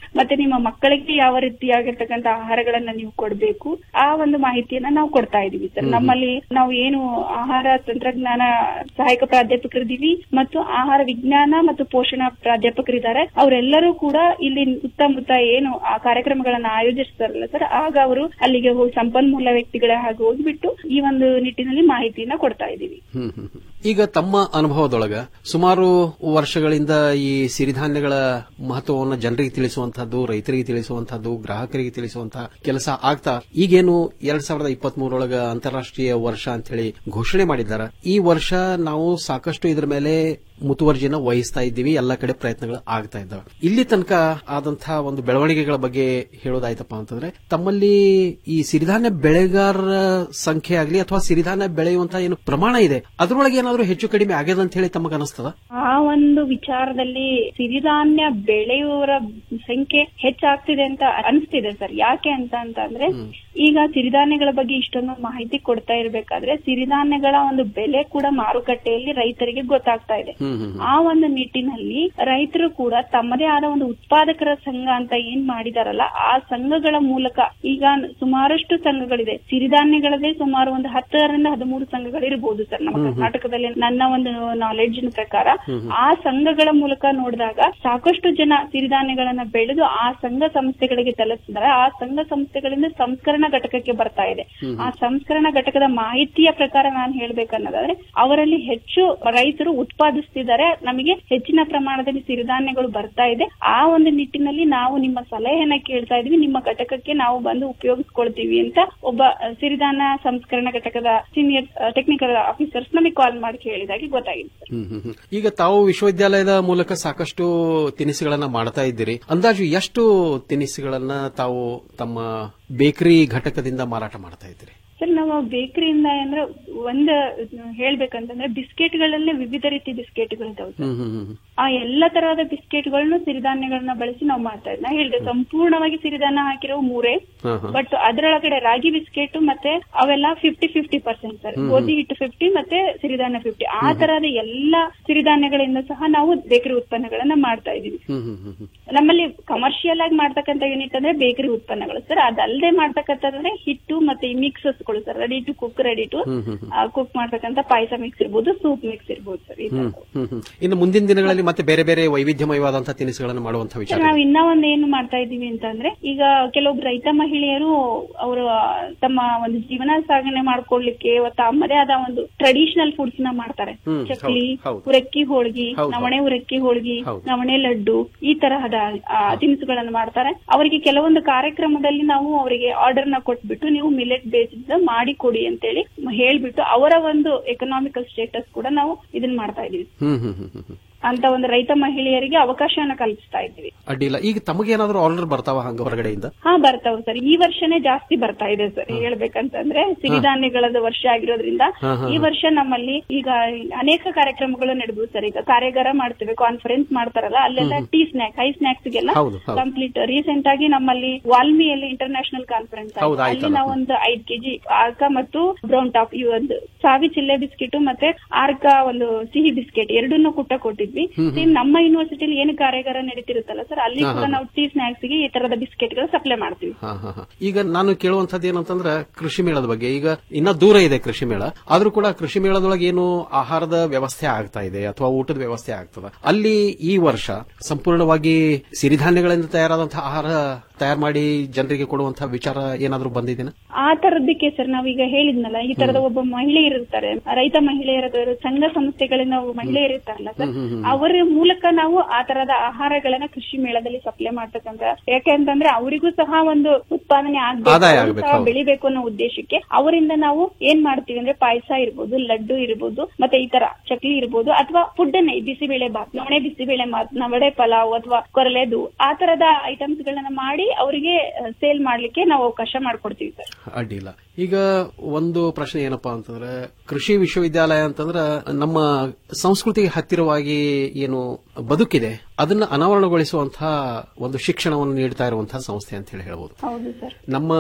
ಮತ್ತೆ ನಿಮ್ಮ ಮಕ್ಕಳಿಗೆ ಯಾವ ರೀತಿಯಾಗಿರ್ತಕ್ಕಂಥ ಆಹಾರಗಳನ್ನ ನೀವು ಕೊಡಬೇಕು ಆ ಒಂದು ಮಾಹಿತಿಯನ್ನ ನಾವು ಕೊಡ್ತಾ ಇದೀವಿ ಸರ್ ನಮ್ಮಲ್ಲಿ ನಾವು ಏನು ಆಹಾರ ತಂತ್ರಜ್ಞಾನ ಸಹಾಯಕ ಪ್ರಾಧ್ಯಾಪಕರಿದ್ದೀವಿ ಮತ್ತು ಆಹಾರ ವಿಜ್ಞಾನ ಮತ್ತು ಪೋಷಣಾ ಪ್ರಾಧ್ಯಾಪಕರಿದ್ದಾರೆ ಅವರೆಲ್ಲರೂ ಕೂಡ ಇಲ್ಲಿ ಸುತ್ತಮುತ್ತ ಏನು ಆ ಕಾರ್ಯಕ್ರಮಗಳನ್ನ ಆಯೋಜಿಸ್ತಾರಲ್ಲ ಸರ್ ಆಗ ಅವರು ಅಲ್ಲಿಗೆ ಹೋಗಿ ಸಂಪನ್ಮೂಲ ವ್ಯಕ್ತಿಗಳ ಹಾಗೆ ಹೋಗ್ಬಿಟ್ಟು ಈ ಒಂದು ನಿಟ್ಟಿನಲ್ಲಿ ಮಾಹಿತಿಯನ್ನ ಕೊಡ್ತಾ ಇದೀವಿ ಹ್ಮ್ ಹ್ಮ್ ಹ್ಮ್. ಈಗ ತಮ್ಮ ಅನುಭವದೊಳಗ ಸುಮಾರು ವರ್ಷಗಳಿಂದ ಈ ಸಿರಿಧಾನ್ಯಗಳ ಮಹತ್ವವನ್ನು ಜನರಿಗೆ ತಿಳಿಸುವಂತಹದ್ದು ರೈತರಿಗೆ ತಿಳಿಸುವಂತಹದ್ದು ಗ್ರಾಹಕರಿಗೆ ತಿಳಿಸುವಂತಹ ಕೆಲಸ ಆಗ್ತಾ ಈಗೇನು ಎರಡ್ ಸಾವಿರದ ಇಪ್ಪತ್ತ್ ಮೂರೊಳಗ ಅಂತಾರಾಷ್ಟ್ರೀಯ ವರ್ಷ ಅಂತ ಹೇಳಿ ಘೋಷಣೆ ಮಾಡಿದ್ದಾರೆ ಈ ವರ್ಷ ನಾವು ಸಾಕಷ್ಟು ಇದರ ಮೇಲೆ ಮುತುವರ್ಜಿನ ವಹಿಸ್ತಾ ಇದ್ದೀವಿ ಎಲ್ಲ ಕಡೆ ಪ್ರಯತ್ನಗಳು ಆಗ್ತಾ ಇದ್ದಾವೆ ಇಲ್ಲಿ ತನಕ ಆದಂತಹ ಒಂದು ಬೆಳವಣಿಗೆಗಳ ಬಗ್ಗೆ ಹೇಳೋದಾಯ್ತಪ್ಪ ಅಂತಂದ್ರೆ ತಮ್ಮಲ್ಲಿ ಈ ಸಿರಿಧಾನ್ಯ ಬೆಳೆಗಾರರ ಸಂಖ್ಯೆ ಆಗಲಿ ಅಥವಾ ಸಿರಿಧಾನ್ಯ ಬೆಳೆಯುವಂತಹ ಏನು ಪ್ರಮಾಣ ಇದೆ ಅದರೊಳಗೆ ಏನಾದರೂ ಹೆಚ್ಚು ಕಡಿಮೆ ಆಗ್ಯದ ಅಂತ ಹೇಳಿ ತಮಗೆ ಅನಿಸ್ತದ ಆ ಒಂದು ವಿಚಾರದಲ್ಲಿ ಸಿರಿಧಾನ್ಯ ಬೆಳೆಯುವವರ ಸಂಖ್ಯೆ ಹೆಚ್ಚಾಗ್ತಿದೆ ಅಂತ ಅನಿಸ್ತಿದೆ ಸರ್ ಯಾಕೆ ಅಂತ ಅಂತಂದ್ರೆ ಈಗ ಸಿರಿಧಾನ್ಯಗಳ ಬಗ್ಗೆ ಇಷ್ಟೊಂದು ಮಾಹಿತಿ ಕೊಡ್ತಾ ಇರ್ಬೇಕಾದ್ರೆ ಸಿರಿಧಾನ್ಯಗಳ ಒಂದು ಬೆಲೆ ಕೂಡ ಮಾರುಕಟ್ಟೆಯಲ್ಲಿ ರೈತರಿಗೆ ಗೊತ್ತಾಗ್ತಾ ಇದೆ ಆ ಒಂದು ನಿಟ್ಟಿನಲ್ಲಿ ರೈತರು ಕೂಡ ತಮ್ಮದೇ ಆದ ಒಂದು ಉತ್ಪಾದಕರ ಸಂಘ ಅಂತ ಏನ್ ಮಾಡಿದಾರಲ್ಲ ಆ ಸಂಘಗಳ ಮೂಲಕ ಈಗ ಸುಮಾರಷ್ಟು ಸಂಘಗಳಿದೆ ಸಿರಿಧಾನ್ಯಗಳದೇ ಸುಮಾರು ಒಂದು ಹತ್ತರಿಂದ ಹದಿಮೂರು ಸಂಘಗಳಿರ್ಬೋದು ಸರ್ ನಮ್ಮ ಕರ್ನಾಟಕದಲ್ಲಿ ನನ್ನ ಒಂದು ನಾಲೆಡ್ಜ್ ಪ್ರಕಾರ ಆ ಸಂಘಗಳ ಮೂಲಕ ನೋಡಿದಾಗ ಸಾಕಷ್ಟು ಜನ ಸಿರಿಧಾನ್ಯಗಳನ್ನ ಬೆಳೆದು ಆ ಸಂಘ ಸಂಸ್ಥೆಗಳಿಗೆ ತಲುಪಿಸಿದ್ದಾರೆ ಆ ಸಂಘ ಸಂಸ್ಥೆಗಳಿಂದ ಸಂಸ್ಕರಣಾ ಘಟಕಕ್ಕೆ ಬರ್ತಾ ಇದೆ ಆ ಸಂಸ್ಕರಣಾ ಘಟಕದ ಮಾಹಿತಿಯ ಪ್ರಕಾರ ನಾನು ಹೇಳ್ಬೇಕನ್ನೋದಾದ್ರೆ ಅವರಲ್ಲಿ ಹೆಚ್ಚು ರೈತರು ಉತ್ಪಾದಿಸ್ತಿದ್ದಾರೆ ನಮಗೆ ಹೆಚ್ಚಿನ ಪ್ರಮಾಣದಲ್ಲಿ ಸಿರಿಧಾನ್ಯಗಳು ಬರ್ತಾ ಇದೆ ಆ ಒಂದು ನಿಟ್ಟಿನಲ್ಲಿ ನಾವು ನಿಮ್ಮ ಸಲಹೆಯನ್ನ ಕೇಳ್ತಾ ಇದೀವಿ ನಿಮ್ಮ ಘಟಕಕ್ಕೆ ನಾವು ಬಂದು ಉಪಯೋಗಿಸ್ಕೊಳ್ತೀವಿ ಅಂತ ಒಬ್ಬ ಅಹ್, ಸಿರಿಧಾನ್ಯ ಸಂಸ್ಕರಣಾ ಘಟಕದ ಸೀನಿಯರ್ ಟೆಕ್ನಿಕಲ್ ಆಫೀಸರ್ಸ್ ನಮಗೆ ಕಾಲ್ ಮಾಡಿ ಕೇಳಿದಾಗೆ ಗೊತ್ತಾಗಿದೆ ಸರ್ ಹ್ಮ್ ಹ್ಮ್ ಹ್ಮ್. ಈಗ ತಾವು ವಿಶ್ವವಿದ್ಯಾಲಯದ ಮೂಲಕ ಸಾಕಷ್ಟು ತಿನಿಸುಗಳನ್ನ ಮಾಡ್ತಾ ಇದ್ದೀರಿ ಅಂದಾಜು ಎಷ್ಟು ತಿನಿಸುಗಳನ್ನ ತಾವು ತಮ್ಮ ಬೇಕರಿ ಘಟಕದಿಂದ ಮಾರಾಟ ಮಾಡ್ತಾ ಇದ್ದೀರಿ ಸರ್ ನಾವು ಬೇಕರಿಯಿಂದ ಅಂದ್ರೆ ಒಂದ್ ಹೇಳ್ಬೇಕಂತಂದ್ರೆ ಬಿಸ್ಕೆಟ್ಗಳಲ್ಲೇ ವಿವಿಧ ರೀತಿ ಬಿಸ್ಕೆಟ್ಗಳಿದಾವೆ ಸರ್ ಹ್ಮ್ ಹ್ಮ್ ಹ್ಮ್ ಆ ಎಲ್ಲ ತರಹದ ಬಿಸ್ಕೆಟ್ಗಳನ್ನು ಸಿರಿಧಾನ್ಯಗಳನ್ನ ಬಳಸಿ ನಾವು ಮಾಡ್ತಾ ಇದ್ವಿ ನಾ ಹೇಳಿದೆ ಸಂಪೂರ್ಣವಾಗಿ ಸಿರಿಧಾನ್ಯ ಹಾಕಿರೋ ಮೂರೇ ಹಾ, ಹಾ. ಬಟ್ ಅದರೊಳಗಡೆ ರಾಗಿ ಬಿಸ್ಕೆಟ್ ಮತ್ತೆ ಅವೆಲ್ಲ ಫಿಫ್ಟಿ ಫಿಫ್ಟಿ ಪರ್ಸೆಂಟ್ ಸರ್ ಗೋಧಿ ಹಿಟ್ಟು ಫಿಫ್ಟಿ ಮತ್ತೆ ಸಿರಿಧಾನ್ಯ ಫಿಫ್ಟಿ ಆ ತರಹದ ಎಲ್ಲ ಸಿರಿಧಾನ್ಯಗಳಿಂದ ಸಹ ನಾವು ಬೇಕರಿ ಉತ್ಪನ್ನಗಳನ್ನ ಮಾಡ್ತಾ ಇದೀವಿ ಹ್ಮ್ ಹ್ಮ್ ಹ್ಮ್ ಹ್ಮ್. ನಮ್ಮಲ್ಲಿ ಕಮರ್ಷಿಯಲ್ ಆಗಿ ಮಾಡ್ತಕ್ಕಂಥ ಯೂನಿಟ್ ಅಂದ್ರೆ ಬೇಕರಿ ಉತ್ಪನ್ನಗಳು ಸರ್ ಅದಲ್ಲದೆ ಮಾಡ್ತಕ್ಕಂಥದ್ರೆ ಹಿಟ್ಟು ಮತ್ತೆ ಈ ಮಿಕ್ಸಸ್ಗಳು sir ready to cook ready to hmm hmm hmm. Cook ಮಾಡ್ತಕ್ಕಂಥ ಪಾಯಸ ಮಿಕ್ಸ್ ಇರ್ಬೋದು ಸೂಪ್ ಮಿಕ್ಸ್ ಇರ್ಬೋದು ಸರ್ ಈ ಹ್ಮ್ ಥರದ್ದು. ಹ್ಮ್ ಹ್ಮ್. ಇನ್ನು ಮುಂದಿನ ದಿನಗಳಲ್ಲಿ ಮತ್ತೆ ಬೇರೆ ಬೇರೆ ವೈವಿಧ್ಯಮಯವಾದಂತಹ ತಿನಿಸುಗಳನ್ನು ಮಾಡುವಂತಹ ವಿಚಾರ ಸರ್ ನಾವು ಇನ್ನ ಒಂದ್ ಏನು ಮಾಡ್ತಾ ಇದೀವಿ ಅಂತಂದ್ರೆ ಈಗ ಕೆಲವೊಬ್ರು ರೈತ ಮಹಿಳೆಯರು ಅವರು ತಮ್ಮ ಒಂದು ಜೀವನ ಸಾಗಣೆ ಮಾಡ್ಕೊಳ್ಲಿಕ್ಕೆ ತಮ್ಮದೇ ಆದ ಒಂದು ಟ್ರೆಡಿಷನಲ್ ಫುಡ್ಸ್ ನ ಮಾಡ್ತಾರೆ ಹ್ಮ್, ಚಕ್ಲಿ ಹೌದು, ಹೌದು. ಉರಕ್ಕಿ ಹೋಳ್ಗಿ ಹೌದು, ನವಣೆ ಉರಕ್ಕಿ ಹೋಳ್ಗಿ ಹೌದು. ನವಣೆ ಲಡ್ಡು ಈ ತರಹದ ಆ, ತಿನಿಸುಗಳನ್ನು ಮಾಡ್ತಾರೆ ಅವರಿಗೆ ಕೆಲವೊಂದು ಕಾರ್ಯಕ್ರಮದಲ್ಲಿ ನಾವು ಅವರಿಗೆ ಆರ್ಡರ್ ನ ಕೊಟ್ಬಿಟ್ಟು ನೀವು ಮಿಲೆಟ್ ಬೇಸ್ಡ್ ಮಾಡಿ ಕೊಡಿ ಅಂತೇಳಿ ಹೇಳ್ಬಿಟ್ಟು ಅವರ ಒಂದು ಎಕನಾಮಿಕಲ್ ಸ್ಟೇಟಸ್ ಕೂಡ ನಾವು ಇದನ್ನ ಮಾಡ್ತಾ ಇದೀವಿ ಹ್ಮ್ ಹ್ಮ್ ಹ್ಮ್ ಹ್ಮ್ ಹ್ಮ್. ಅಂತ ಒಂದು ರೈತ ಮಹಿಳೆಯರಿಗೆ ಅವಕಾಶನ ಕಲ್ಪಿಸ್ತಾ ಇದ್ದೀವಿ ಅಡ್ಡಿಲ್ಲ ಈಗ ತಮಗೇನಾದ್ರೂ ಆರ್ಡರ್ ಬರ್ತಾವ ಹಂಗ ಹೊರಗಡೆಯಿಂದ ಹಾ ಬರ್ತಾವ ಸರ್ ಈ ವರ್ಷನೇ ಜಾಸ್ತಿ ಬರ್ತಾ ಇದೆ ಸರ್ ಹೇಳ್ಬೇಕಂತಂದ್ರೆ ಸಿರಿಧಾನ್ಯಗಳದ ವರ್ಷ ಆಗಿರೋದ್ರಿಂದ ಹಾ, ಹಾ, ಈ ವರ್ಷ ನಮ್ಮಲ್ಲಿ ಈಗ ಅನೇಕ ಕಾರ್ಯಕ್ರಮಗಳು ನಡೆದ್ವು ಸರ್ ಈಗ ಕಾರ್ಯಾಗಾರ ಮಾಡ್ತೇವೆ ಕಾನ್ಫರೆನ್ಸ್ ಮಾಡ್ತಾರಲ್ಲ ಅಲ್ಲೆಲ್ಲ ಟೀ ಸ್ನಾಕ್ ಹೈ ಸ್ನಾಕ್ಸ್ ಗೆಲ್ಲ ಹೌದು, ಹೌದು. ಕಂಪ್ಲೀಟ್ ರೀಸೆಂಟ್ ಆಗಿ ನಮ್ಮಲ್ಲಿ ವಾಲ್ಮಿಯಲ್ಲಿ ಇಂಟರ್ನ್ಯಾಷನಲ್ ಕಾನ್ಫರೆನ್ಸ್ ಹೌದು, ಅಲ್ಲಿ ಆಯ್ತಲ್ಲ. ನಾವು ಒಂದು ಐದ್ ಕೆಜಿ ಆರ್ಕ ಮತ್ತು ಬ್ರೌನ್ ಟಾಪ್ ಈ ಒಂದು ಸಾವಿ ಚಿಲ್ಲೆ ಬಿಸ್ಕೆಟ್ ಮತ್ತೆ ಆರ್ಕ ಒಂದು ಸಿಹಿ ಬಿಸ್ಕೆಟ್ ಎರಡನ್ನೂ ಕುಟ್ಟ ಕೊಟ್ಟಿದ್ವಿ ಸೇಮ್ ನಮ್ಮ ಯೂನಿವರ್ಸಿಟಿಲಿ ಏನು ಕಾರ್ಯಾಗಾರ ನಡೀತಿರುತ್ತಲ್ಲ ಸರ್ ಅಲ್ಲಿ ಹಾ, ಕೂಡ ಹಾ. ನಾವು ಟೀ ಸ್ನಾಕ್ಸ್ ಗೆ ಈ ತರದ ಬಿಸ್ಕೆಟ್ ಗಳು ಸಪ್ಲೈ ಮಾಡ್ತೀವಿ ಹಾ, ಹಾ, ಹಾ. ಈಗ ನಾನು ಕೇಳುವಂತದ್ದು ಏನಂತಂದ್ರೆ ಕೃಷಿ ಮೇಳದ ಬಗ್ಗೆ ಈಗ ಇನ್ನ ದೂರ ಇದೆ ಕೃಷಿ ಮೇಳ ಆದ್ರೂ ಕೂಡ ಕೃಷಿ ಮೇಳದೊಳಗೆ ಏನು ಆಹಾರದ ವ್ಯವಸ್ಥೆ ಆಗ್ತಾ ಇದೆ ಅಥವಾ ಊಟದ ವ್ಯವಸ್ಥೆ ಆಗ್ತದ ಅಲ್ಲಿ ಈ ವರ್ಷ ಸಂಪೂರ್ಣವಾಗಿ ಸಿರಿಧಾನ್ಯಗಳಿಂದ ತಯಾರಾದಂತಹ ಆಹಾರ ತಯಾರು ಮಾಡಿ ಜನರಿಗೆ ಕೊಡುವಂತಹ ವಿಚಾರ ಏನಾದ್ರೂ ಬಂದಿದೆನಾ ಆ ತರದಕ್ಕೆ ಸರ್ ನಾವೀಗ ಹೇಳಿದ್ನಲ್ಲ ಈ ತರದ ಒಬ್ಬ ಮಹಿಳೆಯರು ಇರ್ತಾರೆ ರೈತ ಮಹಿಳೆಯರ ಸಂಘ ಸಂಸ್ಥೆಗಳಿಂದ ಒಬ್ಬ ಮಹಿಳೆಯರು ಇರ್ತಾರಲ್ಲ ಸರ್ ಅವರ ಮೂಲಕ ನಾವು ಆ ತರದ ಆಹಾರಗಳನ್ನ ಕೃಷಿ ಮೇಳದಲ್ಲಿ ಸಪ್ಲೈ ಮಾಡ್ತಕ್ಕಂತ ಯಾಕೆ ಅಂತಂದ್ರೆ ಅವರಿಗೂ ಸಹ ಒಂದು ಉತ್ಪಾದನೆ ಆಗ್ಬೇಕು ಆದಾಯ ಅವ್ರು ಆಗ್ಬೇಕು, ಸಹ ಹೌದು. ಬೆಳಿಬೇಕು ಅನ್ನೋ ಉದ್ದೇಶಕ್ಕೆ ಅವರಿಂದ ನಾವು ಏನ್ ಮಾಡ್ತೀವಿ ಅಂದ್ರೆ ಪಾಯಸ ಇರ್ಬೋದು ಲಡ್ಡು ಇರ್ಬೋದು ಮತ್ತೆ ಈ ತರ ಚಕ್ಲಿ ಇರ್ಬೋದು ಅಥವಾ ಫುಡ್ ಅನ್ನೇ ಬಿಸಿಬೇಳೆ ಬಾತ್ ನವಣೆ ಬಿಸಿಬೇಳೆ ಬಾತ್ ನವಡೆ ಪಲಾವ್ ಅಥವಾ ಕೊರಲೆದು ಆ ತರದ ಐಟಮ್ಸ್ ಗಳನ್ನ ಮಾಡಿ ಅವರಿಗೆ ಸೇಲ್ ಮಾಡ್ಲಿಕ್ಕೆ ನಾವು ಅವಕಾಶ ಮಾಡ್ಕೊಡ್ತೀವಿ ಸರ್ ಅಡ್ಡಿಲ್ಲ ಈಗ ಒಂದು ಪ್ರಶ್ನೆ ಏನಪ್ಪಾ ಅಂತಂದ್ರೆ ಕೃಷಿ ವಿಶ್ವವಿದ್ಯಾಲಯ ಅಂತಂದ್ರೆ ನಮ್ಮ ಸಂಸ್ಕೃತಿಗೆ ಹತ್ತಿರವಾಗಿ ಏನು ಬದುಕಿದೆ ಅದನ್ನ ಅನಾವರಣಗೊಳಿಸುವಂತಹ ಒಂದು ಶಿಕ್ಷಣವನ್ನು ನೀಡ್ತಾ ಇರುವಂತಹ ಸಂಸ್ಥೆ ಅಂತ ಹೇಳಿ ಹೇಳ್ಬೋದು ಹೌದು ಸರ್ ನಮ್ಮ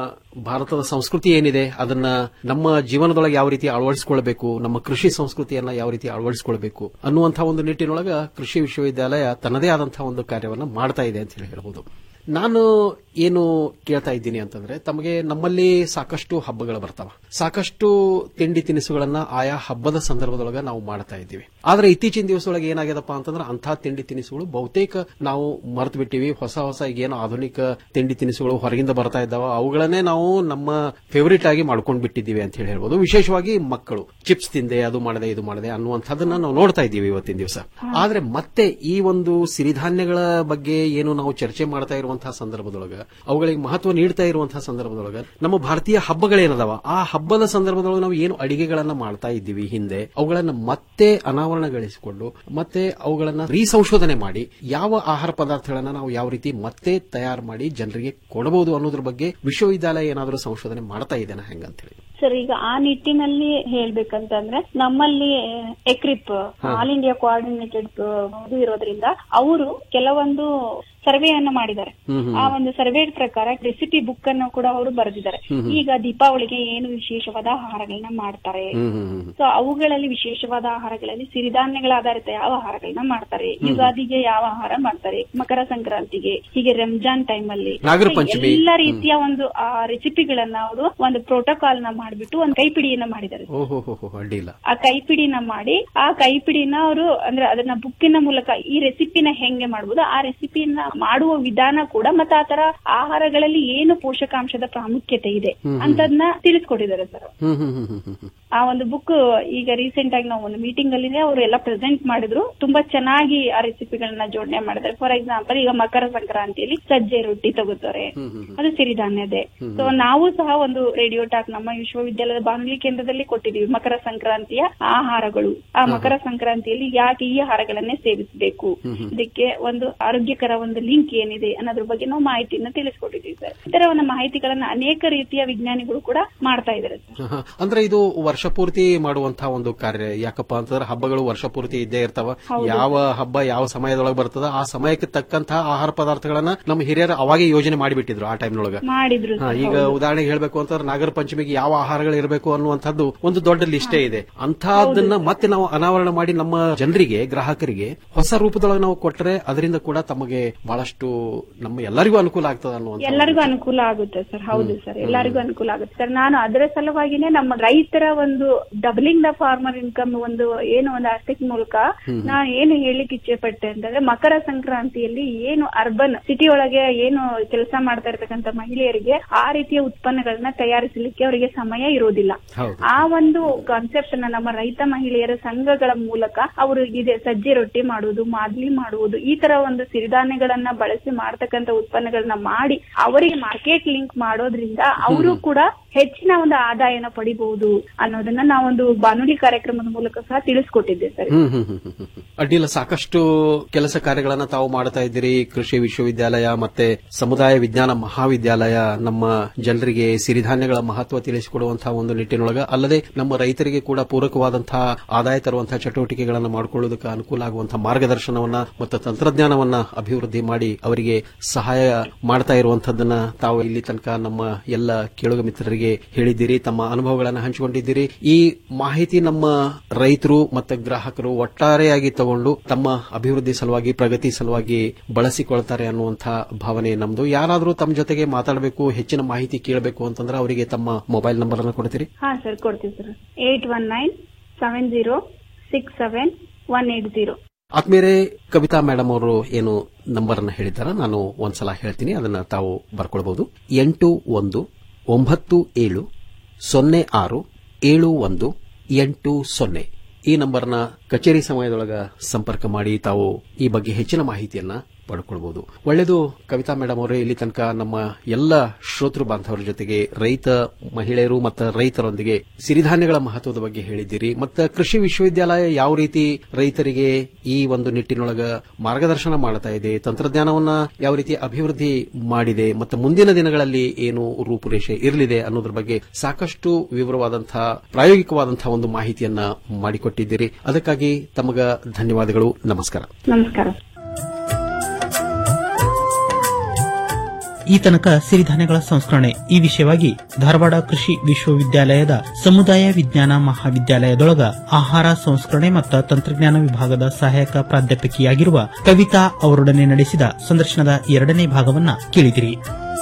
ಭಾರತದ ಸಂಸ್ಕೃತಿ ಏನಿದೆ ಅದನ್ನ ನಮ್ಮ ಜೀವನದೊಳಗೆ ಯಾವ ರೀತಿ ಅಳವಡಿಸಿಕೊಳ್ಬೇಕು ನಮ್ಮ ಕೃಷಿ ಸಂಸ್ಕೃತಿಯನ್ನ ಯಾವ ರೀತಿ ಅಳವಡಿಸಿಕೊಳ್ಬೇಕು ಅನ್ನುವಂತಹ ಒಂದು ನಿಟ್ಟಿನೊಳಗ ಕೃಷಿ ವಿಶ್ವವಿದ್ಯಾಲಯ ತನ್ನದೇ ಆದಂತಹ ಒಂದು ಕಾರ್ಯವನ್ನ ಮಾಡ್ತಾ ಇದೆ ಅಂತ ಹೇಳಿ ಹೇಳ್ಬೋದು ನಾನು ಏನು ಕೇಳ್ತಾ ಇದ್ದೀನಿ ಅಂತಂದ್ರೆ ತಮಗೆ ನಮ್ಮಲ್ಲಿ ಸಾಕಷ್ಟು ಹಬ್ಬಗಳು ಬರ್ತಾವ ಸಾಕಷ್ಟು ತಿಂಡಿ ತಿನಿಸುಗಳನ್ನ ಆಯಾ ಹಬ್ಬದ ಸಂದರ್ಭದೊಳಗ ನಾವು ಮಾಡ್ತಾ ಇದ್ದೀವಿ ಆದ್ರೆ ಇತ್ತೀಚಿನ ದಿವಸದೊಳಗೆ ಏನಾಗ್ಯದಪ್ಪ ಅಂತಂದ್ರೆ ಅಂತಹ ತಿಂಡಿ ತಿನಿಸುಗಳು ಬಹುತೇಕ ನಾವು ಮರೆತು ಬಿಟ್ಟಿವಿ ಹೊಸ ಹೊಸ ಈಗೇನು ಆಧುನಿಕ ತಿಂಡಿ ತಿನಿಸುಗಳು ಹೊರಗಿಂದ ಬರ್ತಾ ಇದ್ದಾವ ಅವುಗಳನ್ನೇ ನಾವು ನಮ್ಮ ಫೇವರಿಟ್ ಆಗಿ ಮಾಡ್ಕೊಂಡು ಬಿಟ್ಟಿದ್ದೀವಿ ಅಂತ ಹೇಳಿ ಹೇಳ್ಬೋದು ವಿಶೇಷವಾಗಿ ಮಕ್ಕಳು ಚಿಪ್ಸ್ ತಿಂದೆ ಅದು ಮಾಡದೆ ಇದು ಮಾಡದೆ ಅನ್ನುವಂಥದ್ದನ್ನ ನಾವು ನೋಡ್ತಾ ಇದ್ದೀವಿ ಇವತ್ತಿನ ದಿವಸ ಆದ್ರೆ ಮತ್ತೆ ಈ ಒಂದು ಸಿರಿಧಾನ್ಯಗಳ ಬಗ್ಗೆ ಏನು ನಾವು ಚರ್ಚೆ ಮಾಡ್ತಾ ಇರುವಂತಹ ಸಂದರ್ಭದೊಳಗ ಅವುಗಳಿಗೆ ಮಹತ್ವ ನೀಡ್ತಾ ಇರುವಂತಹ ಸಂದರ್ಭದೊಳಗ ನಮ್ಮ ಭಾರತೀಯ ಹಬ್ಬಗಳೇನದಾವ ಆ ಹಬ್ಬದ ಸಂದರ್ಭದೊಳಗೆ ನಾವು ಏನು ಅಡಿಗೆಗಳನ್ನ ಮಾಡ್ತಾ ಇದ್ದೀವಿ ಹಿಂದೆ ಅವುಗಳನ್ನ ಮತ್ತೆ ಅನಾವರಣಗೊಳಿಸಿಕೊಂಡು ಮತ್ತೆ ಅವುಗಳನ್ನ ರೀಸಂಶೋಧನೆ ಮಾಡಿ ಯಾವ ಆಹಾರ ಪದಾರ್ಥಗಳನ್ನ ನಾವು ಯಾವ ರೀತಿ ಮತ್ತೆ ತಯಾರು ಮಾಡಿ ಜನರಿಗೆ ಕೊಡಬಹುದು ಅನ್ನೋದ್ರ ಬಗ್ಗೆ ವಿಶ್ವವಿದ್ಯಾಲಯ ಏನಾದರೂ ಸಂಶೋಧನೆ ಮಾಡ್ತಾ ಇದೆನಾ ಹೆಂಗಂತೇಳಿ ಸರ್ ಈಗ ಆ ನಿಟ್ಟಿನಲ್ಲಿ ಹೇಳ್ಬೇಕಂತಂದ್ರೆ ನಮ್ಮಲ್ಲಿ ಎಕ್ರಿಪ್ ಆಲ್ ಇಂಡಿಯಾ ಕೋಆರ್ಡಿನೇಟೆಡ್ ಇದು ಇರೋದ್ರಿಂದ ಅವರು ಕೆಲವೊಂದು ಸರ್ವೆಯನ್ನ ಮಾಡಿದ್ದಾರೆ ಹ್ಮ್ ಹ್ಮ್. ಆ ಒಂದು ಸರ್ವೆ ಪ್ರಕಾರ ರೆಸಿಪಿ ಬುಕ್ ಅನ್ನು ಕೂಡ ಅವರು ಬರೆದಿದ್ದಾರೆ ಹ್ಮ್ ಹ್ಮ್. ಈಗ ದೀಪಾವಳಿಗೆ ಏನು ವಿಶೇಷವಾದ ಆಹಾರಗಳನ್ನ ಮಾಡ್ತಾರೆ ಸೊ ಅವುಗಳಲ್ಲಿ ವಿಶೇಷವಾದ ಆಹಾರಗಳಲ್ಲಿ ಸಿರಿಧಾನ್ಯಗಳ ಆಧಾರಿತ ಯಾವ ಆಹಾರಗಳನ್ನ ಮಾಡ್ತಾರೆ ಹ್ಮ್. ಯುಗಾದಿಗೆ ಯಾವ ಆಹಾರ ಮಾಡ್ತಾರೆ ಮಕರ ಸಂಕ್ರಾಂತಿಗೆ ಹೀಗೆ ರಂಜಾನ್ ಟೈಮ್ ಅಲ್ಲಿ ನಾಗರ ಪಂಚಮಿ. ಎಲ್ಲ ಹ್ಮ್. ರೀತಿಯ ಒಂದು ಆ ರೆಸಿಪಿಗಳನ್ನ ಅವರು ಒಂದು ಪ್ರೋಟೋಕಾಲ್ ನ ಮಾಡಿಬಿಟ್ಟು ಒಂದು ಕೈಪಿಡಿಯನ್ನ ಮಾಡಿದ್ದಾರೆ ಓಹೋ ಹೋ ಹೋ ಅಡ್ಡಿ ಇಲ್ಲ ಆ ಕೈಪಿಡಿನ ಮಾಡಿ ಆ ಕೈಪಿಡಿನ ಅವರು ಅಂದ್ರೆ ಅದನ್ನ ಬುಕ್ಕಿನ ಮೂಲಕ ಈ ರೆಸಿಪಿನ ಹೆಂಗೆ ಮಾಡಬಹುದು ಆ ರೆಸಿಪಿನ ಮಾಡುವ ವಿಧಾನ ಕೂಡ ಮತ್ತೆ ಆ ತರ ಆಹಾರಗಳಲ್ಲಿ ಏನು ಪೋಷಕಾಂಶದ ಪ್ರಾಮುಖ್ಯತೆ ಇದೆ ಹ್ಮ್ ಹ್ಮ್. ಅಂತದ್ನ ತಿಳಿಸ್ಕೊಟ್ಟಿದ್ದಾರೆ ಸರ್ ಹ್ಮ್ ಹ್ಮ್ ಹ್ಮ್ ಹ್ಮ್ ಹ್ಮ್ ಹ್ಮ್ ಆ ಒಂದು ಬುಕ್ ಈಗ ರೀಸೆಂಟ್ ಆಗಿ ನಾವು ಒಂದು ಮೀಟಿಂಗ್ ಅಲ್ಲಿ ಅವರು ಎಲ್ಲ ಪ್ರೆಸೆಂಟ್ ಮಾಡಿದ್ರು ತುಂಬಾ ಚೆನ್ನಾಗಿ ಆ ರೆಸಿಪಿಗಳನ್ನ ಜೋಡಣೆ ಮಾಡಿದ್ದಾರೆ ಫಾರ್ ಎಕ್ಸಾಂಪಲ್ ಈಗ ಮಕರ ಸಂಕ್ರಾಂತಿಯಲ್ಲಿ ಸಜ್ಜೆ ರೊಟ್ಟಿ ತಗೋತಾರೆ ಅದು ಸಿರಿಧಾನ್ಯದೆ ಹ್ಮ್. ಸೊ ನಾವು ಸಹ ಒಂದು ರೇಡಿಯೋ ಟಾಕ್ ನಮ್ಮ ವಿಶ್ವವಿದ್ಯಾಲಯದ ಬಾನುಲಿ ಕೇಂದ್ರದಲ್ಲಿ ಕೊಟ್ಟಿದ್ದೀವಿ ಮಕರ ಸಂಕ್ರಾಂತಿಯ ಆಹಾರಗಳು ಆ ಮಕರ ಸಂಕ್ರಾಂತಿಯಲ್ಲಿ ಯಾಕೆ ಈ ಆಹಾರಗಳನ್ನೇ ಸೇವಿಸಬೇಕು ಹ್ಮ್ ಹ್ಮ್. ಇದಕ್ಕೆ ಒಂದು ಆರೋಗ್ಯಕರ ಒಂದು ಲಿಂಕ್ ಏನಿದೆ ಅನ್ನೋದ್ರ ಬಗ್ಗೆ ನಾವು ಮಾಹಿತಿಯನ್ನ ತಿಳಿಸ್ಕೊಟ್ಟಿದ್ದೀವಿ ಸರ್ ಈ ತರ ಒಂದು ಮಾಹಿತಿಗಳನ್ನ ಅನೇಕ ರೀತಿಯ ವಿಜ್ಞಾನಿಗಳು ಕೂಡ ಮಾಡ್ತಾ ಇದ್ದಾರೆ ಸರ್ ಆಹಾ. ಅಂದ್ರೆ ಇದು ವರ್ಷ ಪೂರ್ತಿ ಮಾಡುವಂತಹ ಒಂದು ಕಾರ್ಯ ಯಾಕಪ್ಪ ಅಂತಂದ್ರೆ ಹಬ್ಬಗಳು ವರ್ಷ ಪೂರ್ತಿ ಇದ್ದೇ ಇರ್ತಾವ ಹೌದು. ಯಾವ ಹಬ್ಬ ಯಾವ ಸಮಯದೊಳಗೆ ಬರ್ತದ ಆ ಸಮಯಕ್ಕೆ ತಕ್ಕಂತಹ ಆಹಾರ ಪದಾರ್ಥಗಳನ್ನ ನಮ್ಮ ಹಿರಿಯರು ಅವಾಗೇ ಯೋಜನೆ ಮಾಡಿಬಿಟ್ಟಿದ್ರು ಆ ಟೈಮ್ನೊಳಗ ಮಾಡಿದ್ರು ಹಾ, ಸರ್, ಈಗ ಹೌದು. ಉದಾಹರಣೆಗೆ ಹೇಳ್ಬೇಕು ಅಂತಂದ್ರೆ ನಾಗರ ಪಂಚಮಿಗೆ ಯಾವ ಆಹಾರಗಳು ಇರಬೇಕು ಅನ್ನುವಂಥದ್ದು ಒಂದು ದೊಡ್ಡ ಲಿಸ್ಟೇ ಇದೆ ಅಂತಹದನ್ನ ಮತ್ತೆ ನಾವು ಅನಾವರಣ ಮಾಡಿ ನಮ್ಮ ಜನರಿಗೆ ಗ್ರಾಹಕರಿಗೆ ಹೊಸ ರೂಪದೊಳಗೆ ನಾವು ಕೊಟ್ಟರೆ ಅದರಿಂದ ಕೂಡ ತಮಗೆ ಬಹಳಷ್ಟು ನಮ್ಮ ಎಲ್ಲರಿಗೂ ಅನುಕೂಲ ಆಗ್ತದ ಅನ್ನುವಂಥ ಎಲ್ಲರಿಗೂ ಅನುಕೂಲ ಆಗುತ್ತೆ ಸರ್ ಹೌದು ಸರ್ ಎಲ್ಲರಿಗೂ ಅನುಕೂಲ ಆಗುತ್ತೆ ಸರ್ ನಾನು ಅದರ ಸಲುವಾಗಿನೇ ನಮ್ಮ ರೈತರ ಒಂದು ಡಬಲಿಂಗ್ ದ ಫಾರ್ಮರ್ ಇನ್ಕಮ್ ಒಂದು ಏನು ಒಂದು ಆಸ್ಪೆಕ್ಟ್ ಮೂಲಕ ಹ್ಮ್. ನಾನು ಏನು ಹೇಳಿಕ್ ಇಚ್ಛೆ ಪಟ್ಟೆ ಅಂತಂದ್ರೆ ಮಕರ ಸಂಕ್ರಾಂತಿಯಲ್ಲಿ ಏನು ಅರ್ಬನ್ ಸಿಟಿ ಒಳಗೆ ಏನು ಕೆಲಸ ಮಾಡ್ತಾ ಇರ್ತಕ್ಕಂಥ ಮಹಿಳೆಯರಿಗೆ ಆ ರೀತಿಯ ಉತ್ಪನ್ನಗಳನ್ನ ತಯಾರಿಸಲಿಕ್ಕೆ ಅವರಿಗೆ ಸಮಯ ಇರೋದಿಲ್ಲ ಹೌದು ಆ ಒಂದು ಕಾನ್ಸೆಪ್ಟ್ ನ ನಮ್ಮ ರೈತ ಮಹಿಳೆಯರ ಸಂಘಗಳ ಮೂಲಕ ಅವರು ಇದೆ ಸಜ್ಜೆ ರೊಟ್ಟಿ ಮಾಡುವುದು ಮಾದ್ಲಿ ಮಾಡುವುದು ಈ ತರ ಒಂದು ಸಿರಿಧಾನ್ಯಗಳನ್ನ ಬಳಸಿ ಮಾಡ್ತಕ್ಕಂಥ ಉತ್ಪನ್ನಗಳನ್ನ ಮಾಡಿ ಅವರಿಗೆ ಮಾರ್ಕೆಟ್ ಲಿಂಕ್ ಮಾಡೋದ್ರಿಂದ ಅವರು ಕೂಡ ಹೆಚ್ಚಿನ ಒಂದು ಆದಾಯನ ಪಡಿಬಹುದು ಅನ್ನೋದನ್ನ ನಾವೊಂದು ಬಾನುಲಿ ಕಾರ್ಯಕ್ರಮದ ಮೂಲಕ ಸಹ ತಿಳಿಸ್ಕೊಟ್ಟಿದ್ದೆ ಸರ್ ಹ್ಮ್ ಹ್ಮ್ ಹ್ಮ್ ಹ್ಮ್ ಹ್ಮ್. ಅಡ್ಡಿಲ್ಲ ಸಾಕಷ್ಟು ಕೆಲಸ ಕಾರ್ಯಗಳನ್ನ ತಾವು ಮಾಡ್ತಾ ಇದ್ದೀರಿ ಕೃಷಿ ವಿಶ್ವವಿದ್ಯಾಲಯ ಮತ್ತೆ ಸಮುದಾಯ ವಿಜ್ಞಾನ ಮಹಾವಿದ್ಯಾಲಯ ನಮ್ಮ ಜನರಿಗೆ ಸಿರಿಧಾನ್ಯಗಳ ಮಹತ್ವ ತಿಳಿಸಿಕೊಡುವಂತಹ ಒಂದು ನಿಟ್ಟಿನೊಳಗ ಅಲ್ಲದೆ ನಮ್ಮ ರೈತರಿಗೆ ಕೂಡ ಪೂರಕವಾದಂತಹ ಆದಾಯ ತರುವಂತಹ ಚಟುವಟಿಕೆಗಳನ್ನು ಮಾಡಿಕೊಳ್ಳುವುದಕ್ಕೆ ಅನುಕೂಲ ಆಗುವಂತಹ ಮಾರ್ಗದರ್ಶನವನ್ನ ಮತ್ತು ತಂತ್ರಜ್ಞಾನವನ್ನ ಅಭಿವೃದ್ಧಿ ಮಾಡಿ ಅವರಿಗೆ ಸಹಾಯ ಮಾಡ್ತಾ ಇರುವಂತದ್ದನ್ನ ತಾವು ಇಲ್ಲಿ ತನಕ ನಮ್ಮ ಎಲ್ಲ ಕೇಳುಗ ಮಿತ್ರರಿಗೆ ಹೇಳಿದ್ದೀರಿ ತಮ್ಮ ಅನುಭವಗಳನ್ನು ಹಂಚಿಕೊಂಡಿದ್ದೀರಿ ಈ ಮಾಹಿತಿ ನಮ್ಮ ರೈತರು ಮತ್ತು ಗ್ರಾಹಕರು ಒಟ್ಟಾರೆಯಾಗಿ ತಗೊಂಡು ತಮ್ಮ ಅಭಿವೃದ್ಧಿ ಸಲುವಾಗಿ ಪ್ರಗತಿ ಸಲುವಾಗಿ ಬಳಸಿಕೊಳ್ತಾರೆ ಅನ್ನುವಂಥ ಭಾವನೆ ನಮ್ದು ಯಾರಾದರೂ ತಮ್ಮ ಜೊತೆಗೆ ಮಾತಾಡಬೇಕು ಹೆಚ್ಚಿನ ಮಾಹಿತಿ ಕೇಳಬೇಕು ಅಂತಂದ್ರೆ ಅವರಿಗೆ ತಮ್ಮ ಮೊಬೈಲ್ ನಂಬರ್ ಅನ್ನು ಕೊಡ್ತೀರಿ ಹಾ ಸರ್ ಕೊಡ್ತೀವಿ sir eight one nine seven zero six seven one eight zero ಆದ್ಮೇಲೆ ಕವಿತಾ ಮೇಡಮ್ ಅವರು ಏನು ನಂಬರ್ ಅನ್ನು ಹೇಳಿದ್ದಾರ ನಾನು ಒಂದ್ಸಲ ಹೇಳ್ತೀನಿ ಅದನ್ನ ತಾವು ಬರ್ಕೊಳ್ಬಹುದು ಎಂಟು ಒಂದು ಒಂಬತ್ತು ಏಳು ಸೊನ್ನೆ ಆರು ಏಳು ಒಂದು ಎಂಟು ಸೊನ್ನೆ ಈ ನಂಬರ್ನ ಕಚೇರಿ ಸಮಯದೊಳಗ ಸಂಪರ್ಕ ಮಾಡಿ ತಾವು ಈ ಬಗ್ಗೆ ಹೆಚ್ಚಿನ ಮಾಹಿತಿಯನ್ನ ಪಡ್ಕೊಳ್ಬಹುದು ಒಳ್ಳೆಯದು ಕವಿತಾ ಮೇಡಮ್ ಅವರೇ ಇಲ್ಲಿ ತನಕ ನಮ್ಮ ಎಲ್ಲ ಶ್ರೋತೃ ಬಾಂಧವರ ಜೊತೆಗೆ ರೈತ ಮಹಿಳೆಯರು ಮತ್ತು ರೈತರೊಂದಿಗೆ ಸಿರಿಧಾನ್ಯಗಳ ಮಹತ್ವದ ಬಗ್ಗೆ ಹೇಳಿದ್ದೀರಿ ಮತ್ತು ಕೃಷಿ ವಿಶ್ವವಿದ್ಯಾಲಯ ಯಾವ ರೀತಿ ರೈತರಿಗೆ ಈ ಒಂದು ನಿಟ್ಟಿನೊಳಗ ಮಾರ್ಗದರ್ಶನ ಮಾಡ್ತಾ ಇದೆ ತಂತ್ರಜ್ಞಾನವನ್ನ ಯಾವ ರೀತಿ ಅಭಿವೃದ್ಧಿ ಮಾಡಿದೆ ಮತ್ತು ಮುಂದಿನ ದಿನಗಳಲ್ಲಿ ಏನು ರೂಪುರೇಷೆ ಇರಲಿದೆ ಅನ್ನೋದ್ರ ಬಗ್ಗೆ ಸಾಕಷ್ಟು ವಿವರವಾದಂತಹ ಪ್ರಾಯೋಗಿಕವಾದಂತಹ ಒಂದು ಮಾಹಿತಿಯನ್ನ ಮಾಡಿಕೊಟ್ಟಿದ್ದೀರಿ ಅದಕ್ಕಾಗಿ ತಮಗ ಧನ್ಯವಾದಗಳು ನಮಸ್ಕಾರ ನಮಸ್ಕಾರ ಈ ತನಕ ಸಿರಿಧಾನ್ಯಗಳ ಸಂಸ್ಕರಣೆ ಈ ವಿಷಯವಾಗಿ ಧಾರವಾಡ ಕೃಷಿ ವಿಶ್ವವಿದ್ಯಾಲಯದ ಸಮುದಾಯ ವಿಜ್ಞಾನ ಮಹಾವಿದ್ಯಾಲಯದೊಳಗ ಆಹಾರ ಸಂಸ್ಕರಣೆ ಮತ್ತು ತಂತ್ರಜ್ಞಾನ ವಿಭಾಗದ ಸಹಾಯಕ ಪ್ರಾಧ್ಯಾಪಕಿಯಾಗಿರುವ ಕವಿತಾ ಅವರೊಡನೆ ನಡೆಸಿದ ಸಂದರ್ಶನದ ಎರಡನೇ ಭಾಗವನ್ನ ಕೇಳಿದಿರಿ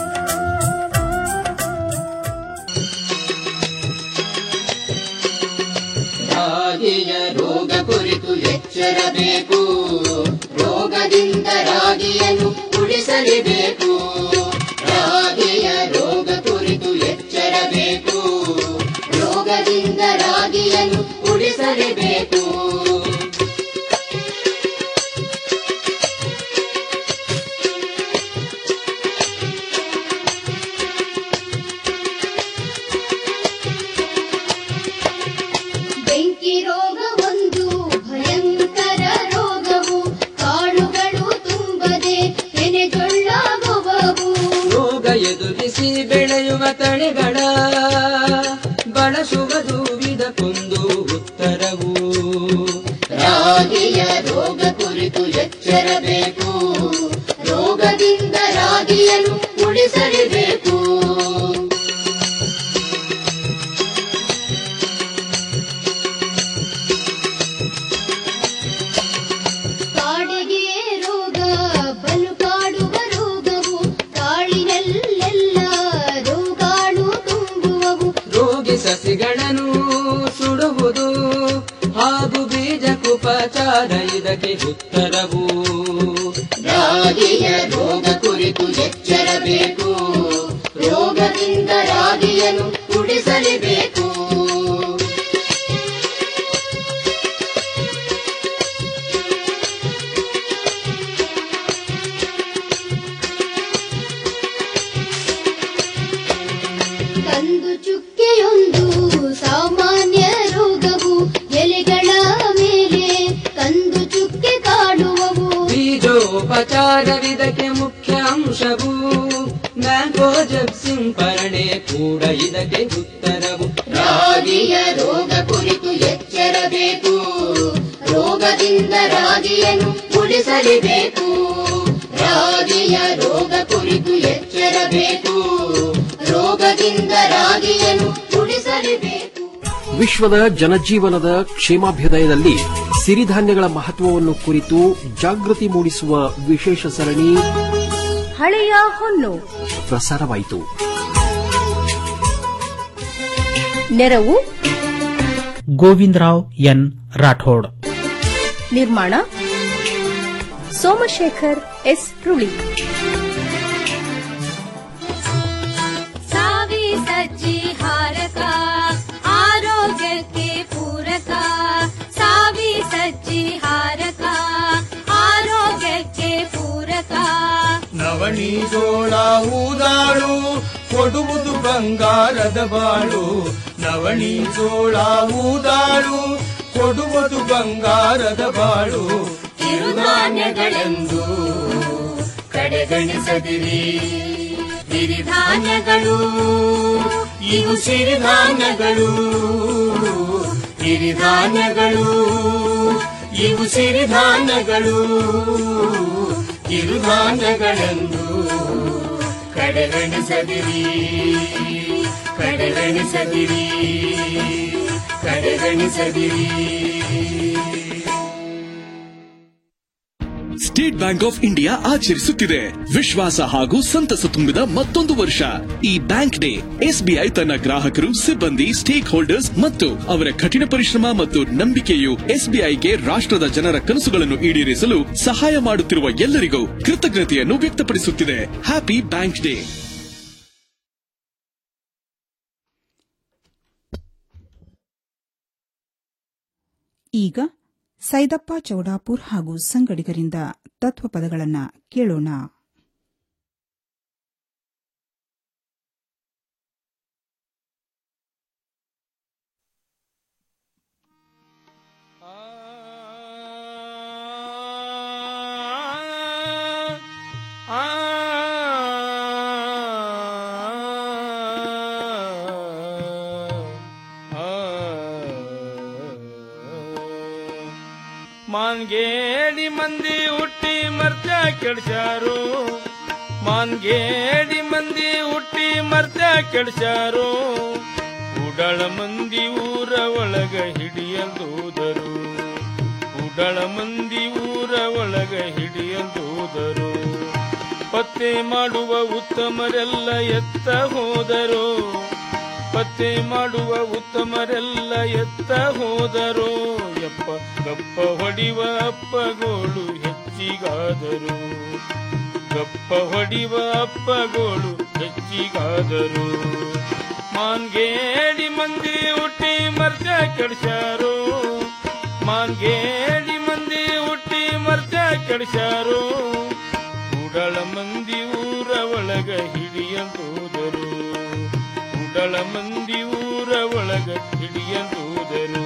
ರಾಗಿಯ ರೋಗ ಕುರಿತು ಎಚ್ಚರಬೇಕು ರೋಗದಿಂದ ರಾಗಿಯನ್ನು ಉಳಿಸಲೇಬೇಕು ರಾಗಿಯ ರೋಗ ಕುರಿತು ಎಚ್ಚರಬೇಕು ರೋಗದಿಂದ ರಾಗಿಯನ್ನು ಉಳಿಸಲೇಬೇಕು ಬೆಂಕಿ ರೋಗ ಒಂದು ಭಯಂಕರ ರೋಗವು ಕಾಳುಗಳು ತುಂಬದೆ ಎನೆಗೊಳ್ಳಾಗುವವು ರೋಗ ಎದುರಿಸಿ ಬೆಳೆಯುವ ತಳಿಗಳ ಬಳಸುವುದು ಇದಕ್ಕೊಂದು ಉತ್ತರವು ರಾಗಿಯ ರೋಗ ಕುರಿತು ಎಚ್ಚರಬೇಕು ರೋಗದಿಂದ ರಾಗಿಯನ್ನು ಉಳಿಸಲೇಬೇಕು ಕಾಡಿಗೆ ರೋಗ ಬಲು ಕಾಡುವ ರೋಗವು ಕಾಳಿನಲ್ಲೆಲ್ಲ ರೋಗಾಣು ತುಂಬುವವು ರೋಗಿ ಸಸಿಗಳನ್ನು ಸುಡುವುದು ಹಾಗೂ ಬೀಜಕ್ಕುಪಚಾರ ಇದಕ್ಕೆ ಉತ್ತರವು ರಾಗಿಯ ರೋಗ ಕುರಿತು ಎಚ್ಚರಬೇಕು ರೋಗದಿಂದ ರಾಗಿಯನ್ನು ಉಳಿಸಲೇಬೇಕು ಕಂದು ಚುಕ್ಕೆಯೊಂದು ಸಾಮಾನ್ಯ ರೋಗವು ಎಲೆಗಳ ಮೇಲೆ ಕಂದು ಚುಕ್ಕೆ ಕಾಡುವವು ಬೀಜೋಪಚಾರವಿದಕ್ಕೆ ಮುಖ್ಯ ಅಂಶವು ಮ್ಯಾಂಗೋಜಬ್ ಸಿಂಪರಣೆ ಕೂಡ ಇದಕ್ಕೆ ಉತ್ತರವು ರಾಗಿಯ ರೋಗ ಕುರಿತು ಎಚ್ಚರಬೇಕು ರೋಗದಿಂದ ರಾಗಿಯನ್ನು ಉಳಿಸಲೇಬೇಕು ರಾಗಿಯ ರೋಗ ಕುರಿತು ಎಚ್ಚರಬೇಕು ರೋಗದಿಂದ ರಾಗಿಯನ್ನು ಉಳಿಸಲೇಬೇಕು ವಿಶ್ವದ ಜನಜೀವನದ ಕ್ಷೇಮಾಭ್ಯುದಯದಲ್ಲಿ ಸಿರಿಧಾನ್ಯಗಳ ಮಹತ್ವವನ್ನು ಕುರಿತು ಜಾಗೃತಿ ಮೂಡಿಸುವ ವಿಶೇಷ ಸರಣಿ ಹಳೆಯ ಹೊನ್ನು ಪ್ರಸಾರವಾಯಿತು ನೆರವು ಗೋವಿಂದರಾವ್ ಎನ್ ರಾಠೋಡ್ ನಿರ್ಮಾಣ ಸೋಮಶೇಖರ್ ಎಸ್ ರುಳಿ ಸಾವಿ ಸಜ್ಜಿ ಹಾರಕ ಆರೋಗ್ಯಕ್ಕೆ ಪೂರಕ ಸಾವಿ ಸಜ್ಜಿ ಹಾರಕ ಆರೋಗ್ಯಕ್ಕೆ ಪೂರಕ ನವಣಿ ಜೋಳ ಊದಾಳು ಕೊಡುವುದು ಬಂಗಾರದ ಬಾಳು ನವಣಿ ಜೋಳ ಊದಾಳು ಕೊಡುವುದು ಬಂಗಾರದ ಬಾಳು ಕಿರುಧಾನ್ಯಗಳೆಂದು ಕಡೆಗಣಿಸದಿರಿ ಸಿರಿಧಾನ್ಯಗಳು ಇವು ಸಿರಿಧಾನ್ಯಗಳು ಸಿರಿಧಾನ್ಯಗಳು ಇವು ಸಿರಿಧಾನ್ಯಗಳು ಕಿರುಧಾನ್ಯಗಳೆಂದು ಕಡೆಗಣಿಸದಿರಿ ಕಡೆಗಣಿಸದಿರಿ ಕಡೆಗಣಿಸದಿರಿ ಸ್ಟೇಟ್ ಬ್ಯಾಂಕ್ ಆಫ್ ಇಂಡಿಯಾ ಆಚರಿಸುತ್ತಿದೆ ವಿಶ್ವಾಸ ಹಾಗೂ ಸಂತಸ ತುಂಬಿದ ಮತ್ತೊಂದು ವರ್ಷ ಈ ಬ್ಯಾಂಕ್ ಡೇ ಎಸ್ಬಿಐ ತನ್ನ ಗ್ರಾಹಕರು ಸಿಬ್ಬಂದಿ ಸ್ಟೇಕ್ ಹೋಲ್ಡರ್ಸ್ ಮತ್ತು ಅವರ ಕಠಿಣ ಪರಿಶ್ರಮ ಮತ್ತು ನಂಬಿಕೆಯು ಎಸ್ಬಿಐಗೆ ರಾಷ್ಟ್ರದ ಜನರ ಕನಸುಗಳನ್ನು ಈಡೇರಿಸಲು ಸಹಾಯ ಮಾಡುತ್ತಿರುವ ಎಲ್ಲರಿಗೂ ಕೃತಜ್ಞತೆಯನ್ನು ವ್ಯಕ್ತಪಡಿಸುತ್ತಿದೆ ಹ್ಯಾಪಿ ಬ್ಯಾಂಕ್ ಡೇ ಈಗ ಸೈದಪ್ಪ ಚೌಡಾಪುರ್ ಹಾಗೂ ಸಂಗಡಿಗರಿಂದ ತತ್ವಪದಗಳನ್ನ ಕೇಳೋಣ ಮಾನ್ಗೇಡಿ ಮಂದಿ ಹುಟ್ಟಿ ಮರ್ತ ಕೆಡ್ಸ್ಯಾರು ಮಾನ್ಗೇಡಿ ಮಂದಿ ಹುಟ್ಟಿ ಮರ್ತ ಕೆಡ್ಸ್ಯಾರು ಉಡಳ ಮಂದಿ ಊರ ಒಳಗ ಹಿಡಿಯಲ್ದೋದರು ಉಡಳ ಮಂದಿ ಊರ ಒಳಗ ಹಿಡಿಯಲ್ದೋದರು ಪತ್ತೆ ಮಾಡುವ ಉತ್ತಮರೆಲ್ಲ ಎತ್ತ ಹೋದರು ಪತ್ತೆ ಮಾಡುವ ಉತ್ತಮರೆಲ್ಲ ಎತ್ತ ಹೋದರು ಯಪ್ಪ ಗಪ್ಪ ಹೊಡಿವ ಅಪ್ಪಗೋಳು ಹೆಚ್ಚಿಗಾದರು ಗಪ್ಪ ಹೊಡಿವ ಅಪ್ಪಗೋಳು ಹೆಚ್ಚಿಗಾದರು ಮಾನ್ಗೇಡಿ ಮಂದಿ ಹುಟ್ಟಿ ಮರ್ತ ಕೆಡ್ಸ್ಯಾರು ಮಾನ್ಗೇಡಿ ಮಂದಿ ಹುಟ್ಟಿ ಮರ್ತ ಕೆಡ್ಸ್ಯಾರು ಉಡಳ ಮಂದಿ ಊರ ಒಳಗ ಹಿಡಿಯಂತೋದರು ಉಡಳ ಮಂದಿ ಊರ ಒಳಗ ಹಿಡಿಯಂತೋದರು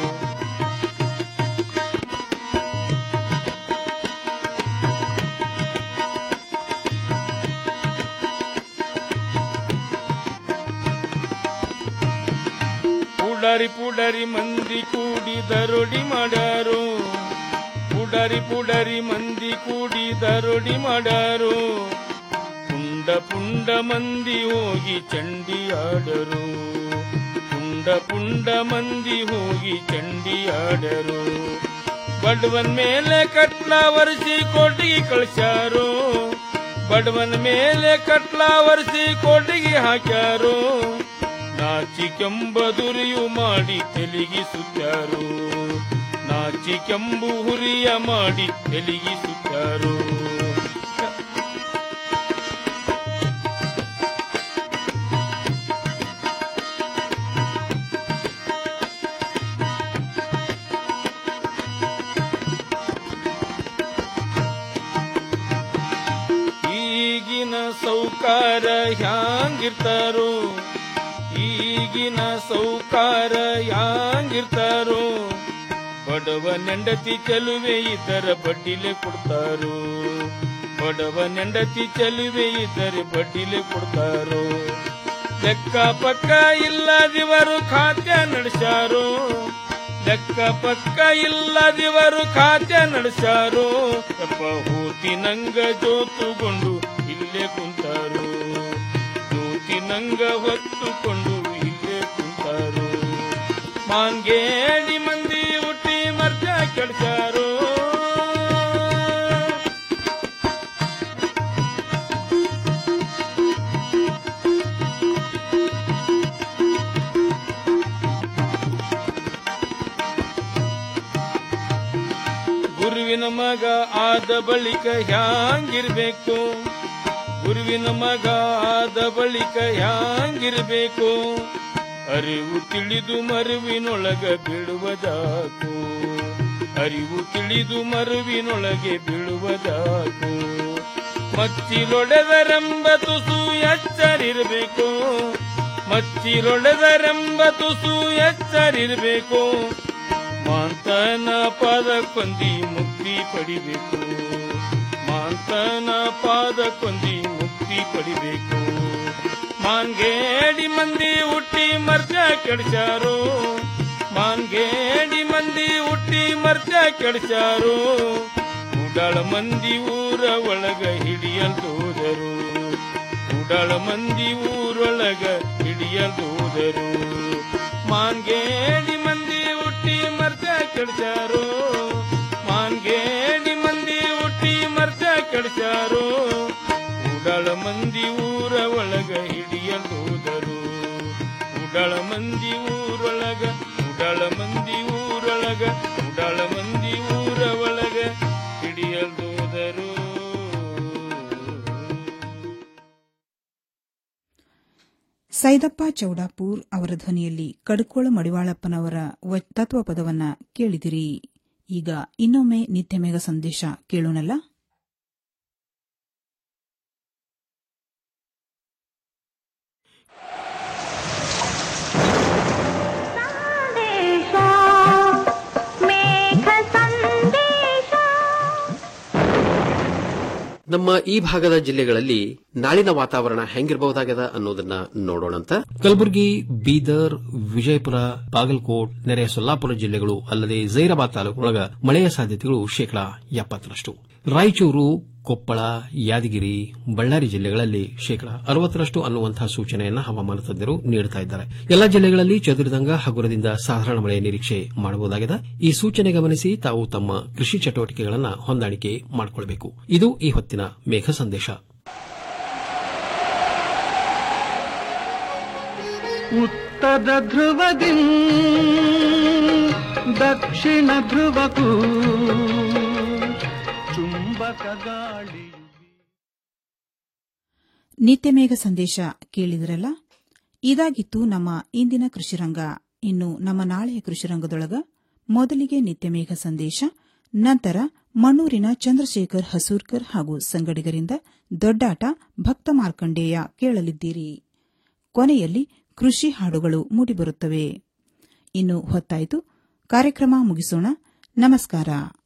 ಪುಡರಿ ಪುಡರಿ ಮಂದಿ ಕೂಡಿ ದರೋಡಿ ಮಾಡ್ಯಾರು ಪುಡರಿ ಪುಡರಿ ಮಂದಿ ಕೂಡಿ ದರೋಡಿ ಮಾಡ್ಯಾರು ಪುಂಡ ಪುಂಡ ಮಂದಿ ಹೋಗಿ ಚಂಡಿ ಆಡರು ಪುಂಡ ಪುಂಡ ಮಂದಿ ಹೋಗಿ ಚಂಡಿ ಆಡರು ಬಡವನ್ ಮೇಲೆ ಕಟ್ಲ ಒರೆಸಿ ಕೊಟ್ಟಿಗೆ ಕಳ್ಸ್ಯಾರು ಬಡವನ್ ಮೇಲೆ ಕಟ್ಲ ಒರೆಸಿ ಕೊಟ್ಟಿಗೆ ಹಾಕ್ಯಾರು ನಾಚಿ ಕೆಂಬದುರಿಯು ಮಾಡಿ ತೆಲಿಗಿಸುತ್ತಾರು ನಾಚಿ ಕೆಂಬು ಹುರಿಯ ಮಾಡಿ ತೆಲಿಗಿಸುತ್ತಾರು ಈಗಿನ ಸೌಕಾರ ಹ್ಯಾಂಗಿರ್ತಾರೋ ಈಗಿನ ಸೌಕಾರ ಹ್ಯಾಂಗಿರ್ತಾರೋ ಬಡವ ನೆಂಡತಿ ಚೆಲುವೆ ಇದರ ಬಡ್ಡಿಲೆ ಕೊಡ್ತಾರೋ ಬಡವ ನೆಂಡತಿ ಚೆಲುವೆ ಇದರ ಬಡ್ಡಿಲೆ ಕೊಡ್ತಾರೋ ಲೆಕ್ಕ ಪಕ್ಕ ಇಲ್ಲದಿವರು ಖಾತೆ ನಡೆಸ್ಯಾರೋ ಲೆಕ್ಕ ಪಕ್ಕ ಇಲ್ಲದಿವರು ಖಾತೆ ನಡೆಸ್ಯಾರೋ ಯಪ್ಪ ಹೂತಿ ನಂಗ ಜೋತುಕೊಂಡು ಇಲ್ಲೇ ಕುಂತಾರು ಜೋತಿ ನಂಗ ಹೊತ್ತುಕೊಂಡು ಇಲ್ಲೇ ಕುಂತಾರು ಮಾನ್ಗೇಡಿ ಮಂದಿ ಹುಟ್ಟಿ ಮರ್ಜ ಕೆಡ್ಸಾರು ಗುರುವಿನ ಮಗ ಆದ ಬಳಿಕ ಹ್ಯಾಂಗಿರ್ಬೇಕು ಗುರುವಿನ ಮಗ ಆದ ಬಳಿಕ ಹ್ಯಾಂಗಿರ್ಬೇಕು ಅರಿವು ತಿಳಿದು ಮರುವಿನೊಳಗ ಬೀಳುವುದಾಕು ಅರಿವು ತಿಳಿದು ಮರುವಿನೊಳಗೆ ಬೀಳುವುದಾಕು ಮಚ್ಚಿಲೊಡೆದರೆಂಬ ತುಸು ಎಚ್ಚರಿರ್ಬೇಕು ಮಚ್ಚಿಲೊಡೆದರೆಂಬ ತುಸು ಎಚ್ಚರಿರ್ಬೇಕು ಮಾಂತನ ಪಾದ ಕೊಂದಿ ಮುಕ್ತಿ ಪಡಿಬೇಕು ಮಾಂತನ ಪಾದ ಕೊಂದಿ ಮುಕ್ತಿ ಪಡಿಬೇಕು ಮಾನ್ಗೇಡಿ ಮಂದಿ ಹುಟ್ಟಿ ಮರ್ಜ ಕೆಡ್ಸಾರು ಮಾನ್ಗೇಡಿ ಮಂದಿ ಹುಟ್ಟಿ ಮರ್ಜ ಕೆಡ್ಸಾರು ಉಡಾಳ ಮಂದಿ ಊರ ಒಳಗ ಹಿಡಿಯಲ್ದೋದರು ಉಡಾಳ ಮಂದಿ ಊರೊಳಗ ಹಿಡಿಯಲ್ದೋದರು ಮಾನ್ಗೇಡಿ ಮಂದಿ ಹುಟ್ಟಿ ಮರ್ಜ ಕೆಡ್ಸಾರು ಮಾನ್ಗೇಡಿ ಮಂದಿ ಹುಟ್ಟಿ ಮರ್ಜ ಕೆಡ್ಸಾರು ಉಡಾಳ ಮಂದಿ ಊರ ಒಳಗ ಹಿಡಿಯಲ್ದೋದರು ಉಡಾಳ ಮಂದಿ ಊರೊಳಗ ಉಡಾಳ ಮಂದಿ ಊರೊಳಗ ಉಡಾಳ ಮಂದಿ ಊರ ಒಳಗ ಹಿಡಿಯಲ್ದೋದರು ಸೈದಪ್ಪ ಚೌಡಾಪುರ್ ಅವರ ಧ್ವನಿಯಲ್ಲಿ ಕಡ್ಕೋಳ ಮಡಿವಾಳಪ್ಪನವರ ವ- ತತ್ವಪದವನ್ನ ಕೇಳಿದಿರಿ ಈಗ ಇನ್ನೊಮ್ಮೆ ನಿತ್ಯ ಮೇಘ ಸಂದೇಶ ಕೇಳೋಣಲ್ಲ ಸಂದೇಶ ಮೇಘ ಸಂದೇಶ ನಮ್ಮ ಈ ಭಾಗದ ಜಿಲ್ಲೆಗಳಲ್ಲಿ ನಾಳಿನ ವಾತಾವರಣ ಹೆಂಗಿರಬಹುದಾಗದ ಅನ್ನೋದನ್ನ ನೋಡೋಣಂತ ಕಲಬುರಗಿ ಬೀದರ್ ವಿಜಯಪುರ ಬಾಗಲಕೋಟ್ ನೆರೆಯ ಸೊಲ್ಲಾಪುರ ಜಿಲ್ಲೆಗಳು ಅಲ್ಲದೆ ಜೈರಾಬಾದ್ ತಾಲೂಕಿನೊಳಗ ಮಳೆಯ ಸಾಧ್ಯತೆಗಳು ಶೇಕಡಾ ಎಪ್ಪತ್ತರಷ್ಟು ರಾಯಚೂರು ಕೊಪ್ಪಳ ಯಾದಗಿರಿ ಬಳ್ಳಾರಿ ಜಿಲ್ಲೆಗಳಲ್ಲಿ ಶೇಕಡಾ ಅರವತ್ತರಷ್ಟು ಅನ್ನುವಂತಹ ಸೂಚನೆಯನ್ನು ಹವಾಮಾನ ತಜ್ಞರು ನೀಡುತ್ತಾ ಇದ್ದಾರೆ ಎಲ್ಲಾ ಜಿಲ್ಲೆಗಳಲ್ಲಿ ಚದುರಿದಂಗ ಹಗುರದಿಂದ ಸಾಧಾರಣ ಮಳೆಯ ನಿರೀಕ್ಷೆ ಮಾಡಬಹುದಾಗಿದೆ ಈ ಸೂಚನೆ ಗಮನಿಸಿ ತಾವು ತಮ್ಮ ಕೃಷಿ ಚಟುವಟಿಕೆಗಳನ್ನು ಹೊಂದಾಣಿಕೆ ಮಾಡಿಕೊಳ್ಳಬೇಕು ಇದು ಈ ಹೊತ್ತಿನ ಮೇಘ ಸಂದೇಶ ಉತ್ತರ ಧ್ರುವದಿ ದಕ್ಷಿಣ ಧ್ರುವಕ್ಕೂ ಚುಂಬಕ ಗಾಳಿ ನಿತ್ಯ ಮೇಘ ಸಂದೇಶ ಕೇಳಿದ್ರಲ್ಲ ಇದಾಗಿತ್ತು ನಮ್ಮ ಇಂದಿನ ಕೃಷಿರಂಗ ಇನ್ನು ನಮ್ಮ ನಾಳೆಯ ಕೃಷಿರಂಗದೊಳಗ ಮೊದಲಿಗೆ ನಿತ್ಯ ಮೇಘ ಸಂದೇಶ ನಂತರ ಮಣ್ಣೂರಿನ ಚಂದ್ರಶೇಖರ್ ಹಸೂರ್ಕರ್ ಹಾಗೂ ಸಂಗಡಿಗರಿಂದ ದೊಡ್ಡಾಟ ಭಕ್ತ ಮಾರ್ಕಂಡೇಯ ಕೇಳಲಿದ್ದೀರಿ ಕೊನೆಯಲ್ಲಿ ಕೃಷಿ ಹಾಡುಗಳು ಮೂಡಿಬರುತ್ತವೆ ಇನ್ನು ಹೊತ್ತಾಯಿತು ಕಾರ್ಯಕ್ರಮ ಮುಗಿಸೋಣ ನಮಸ್ಕಾರ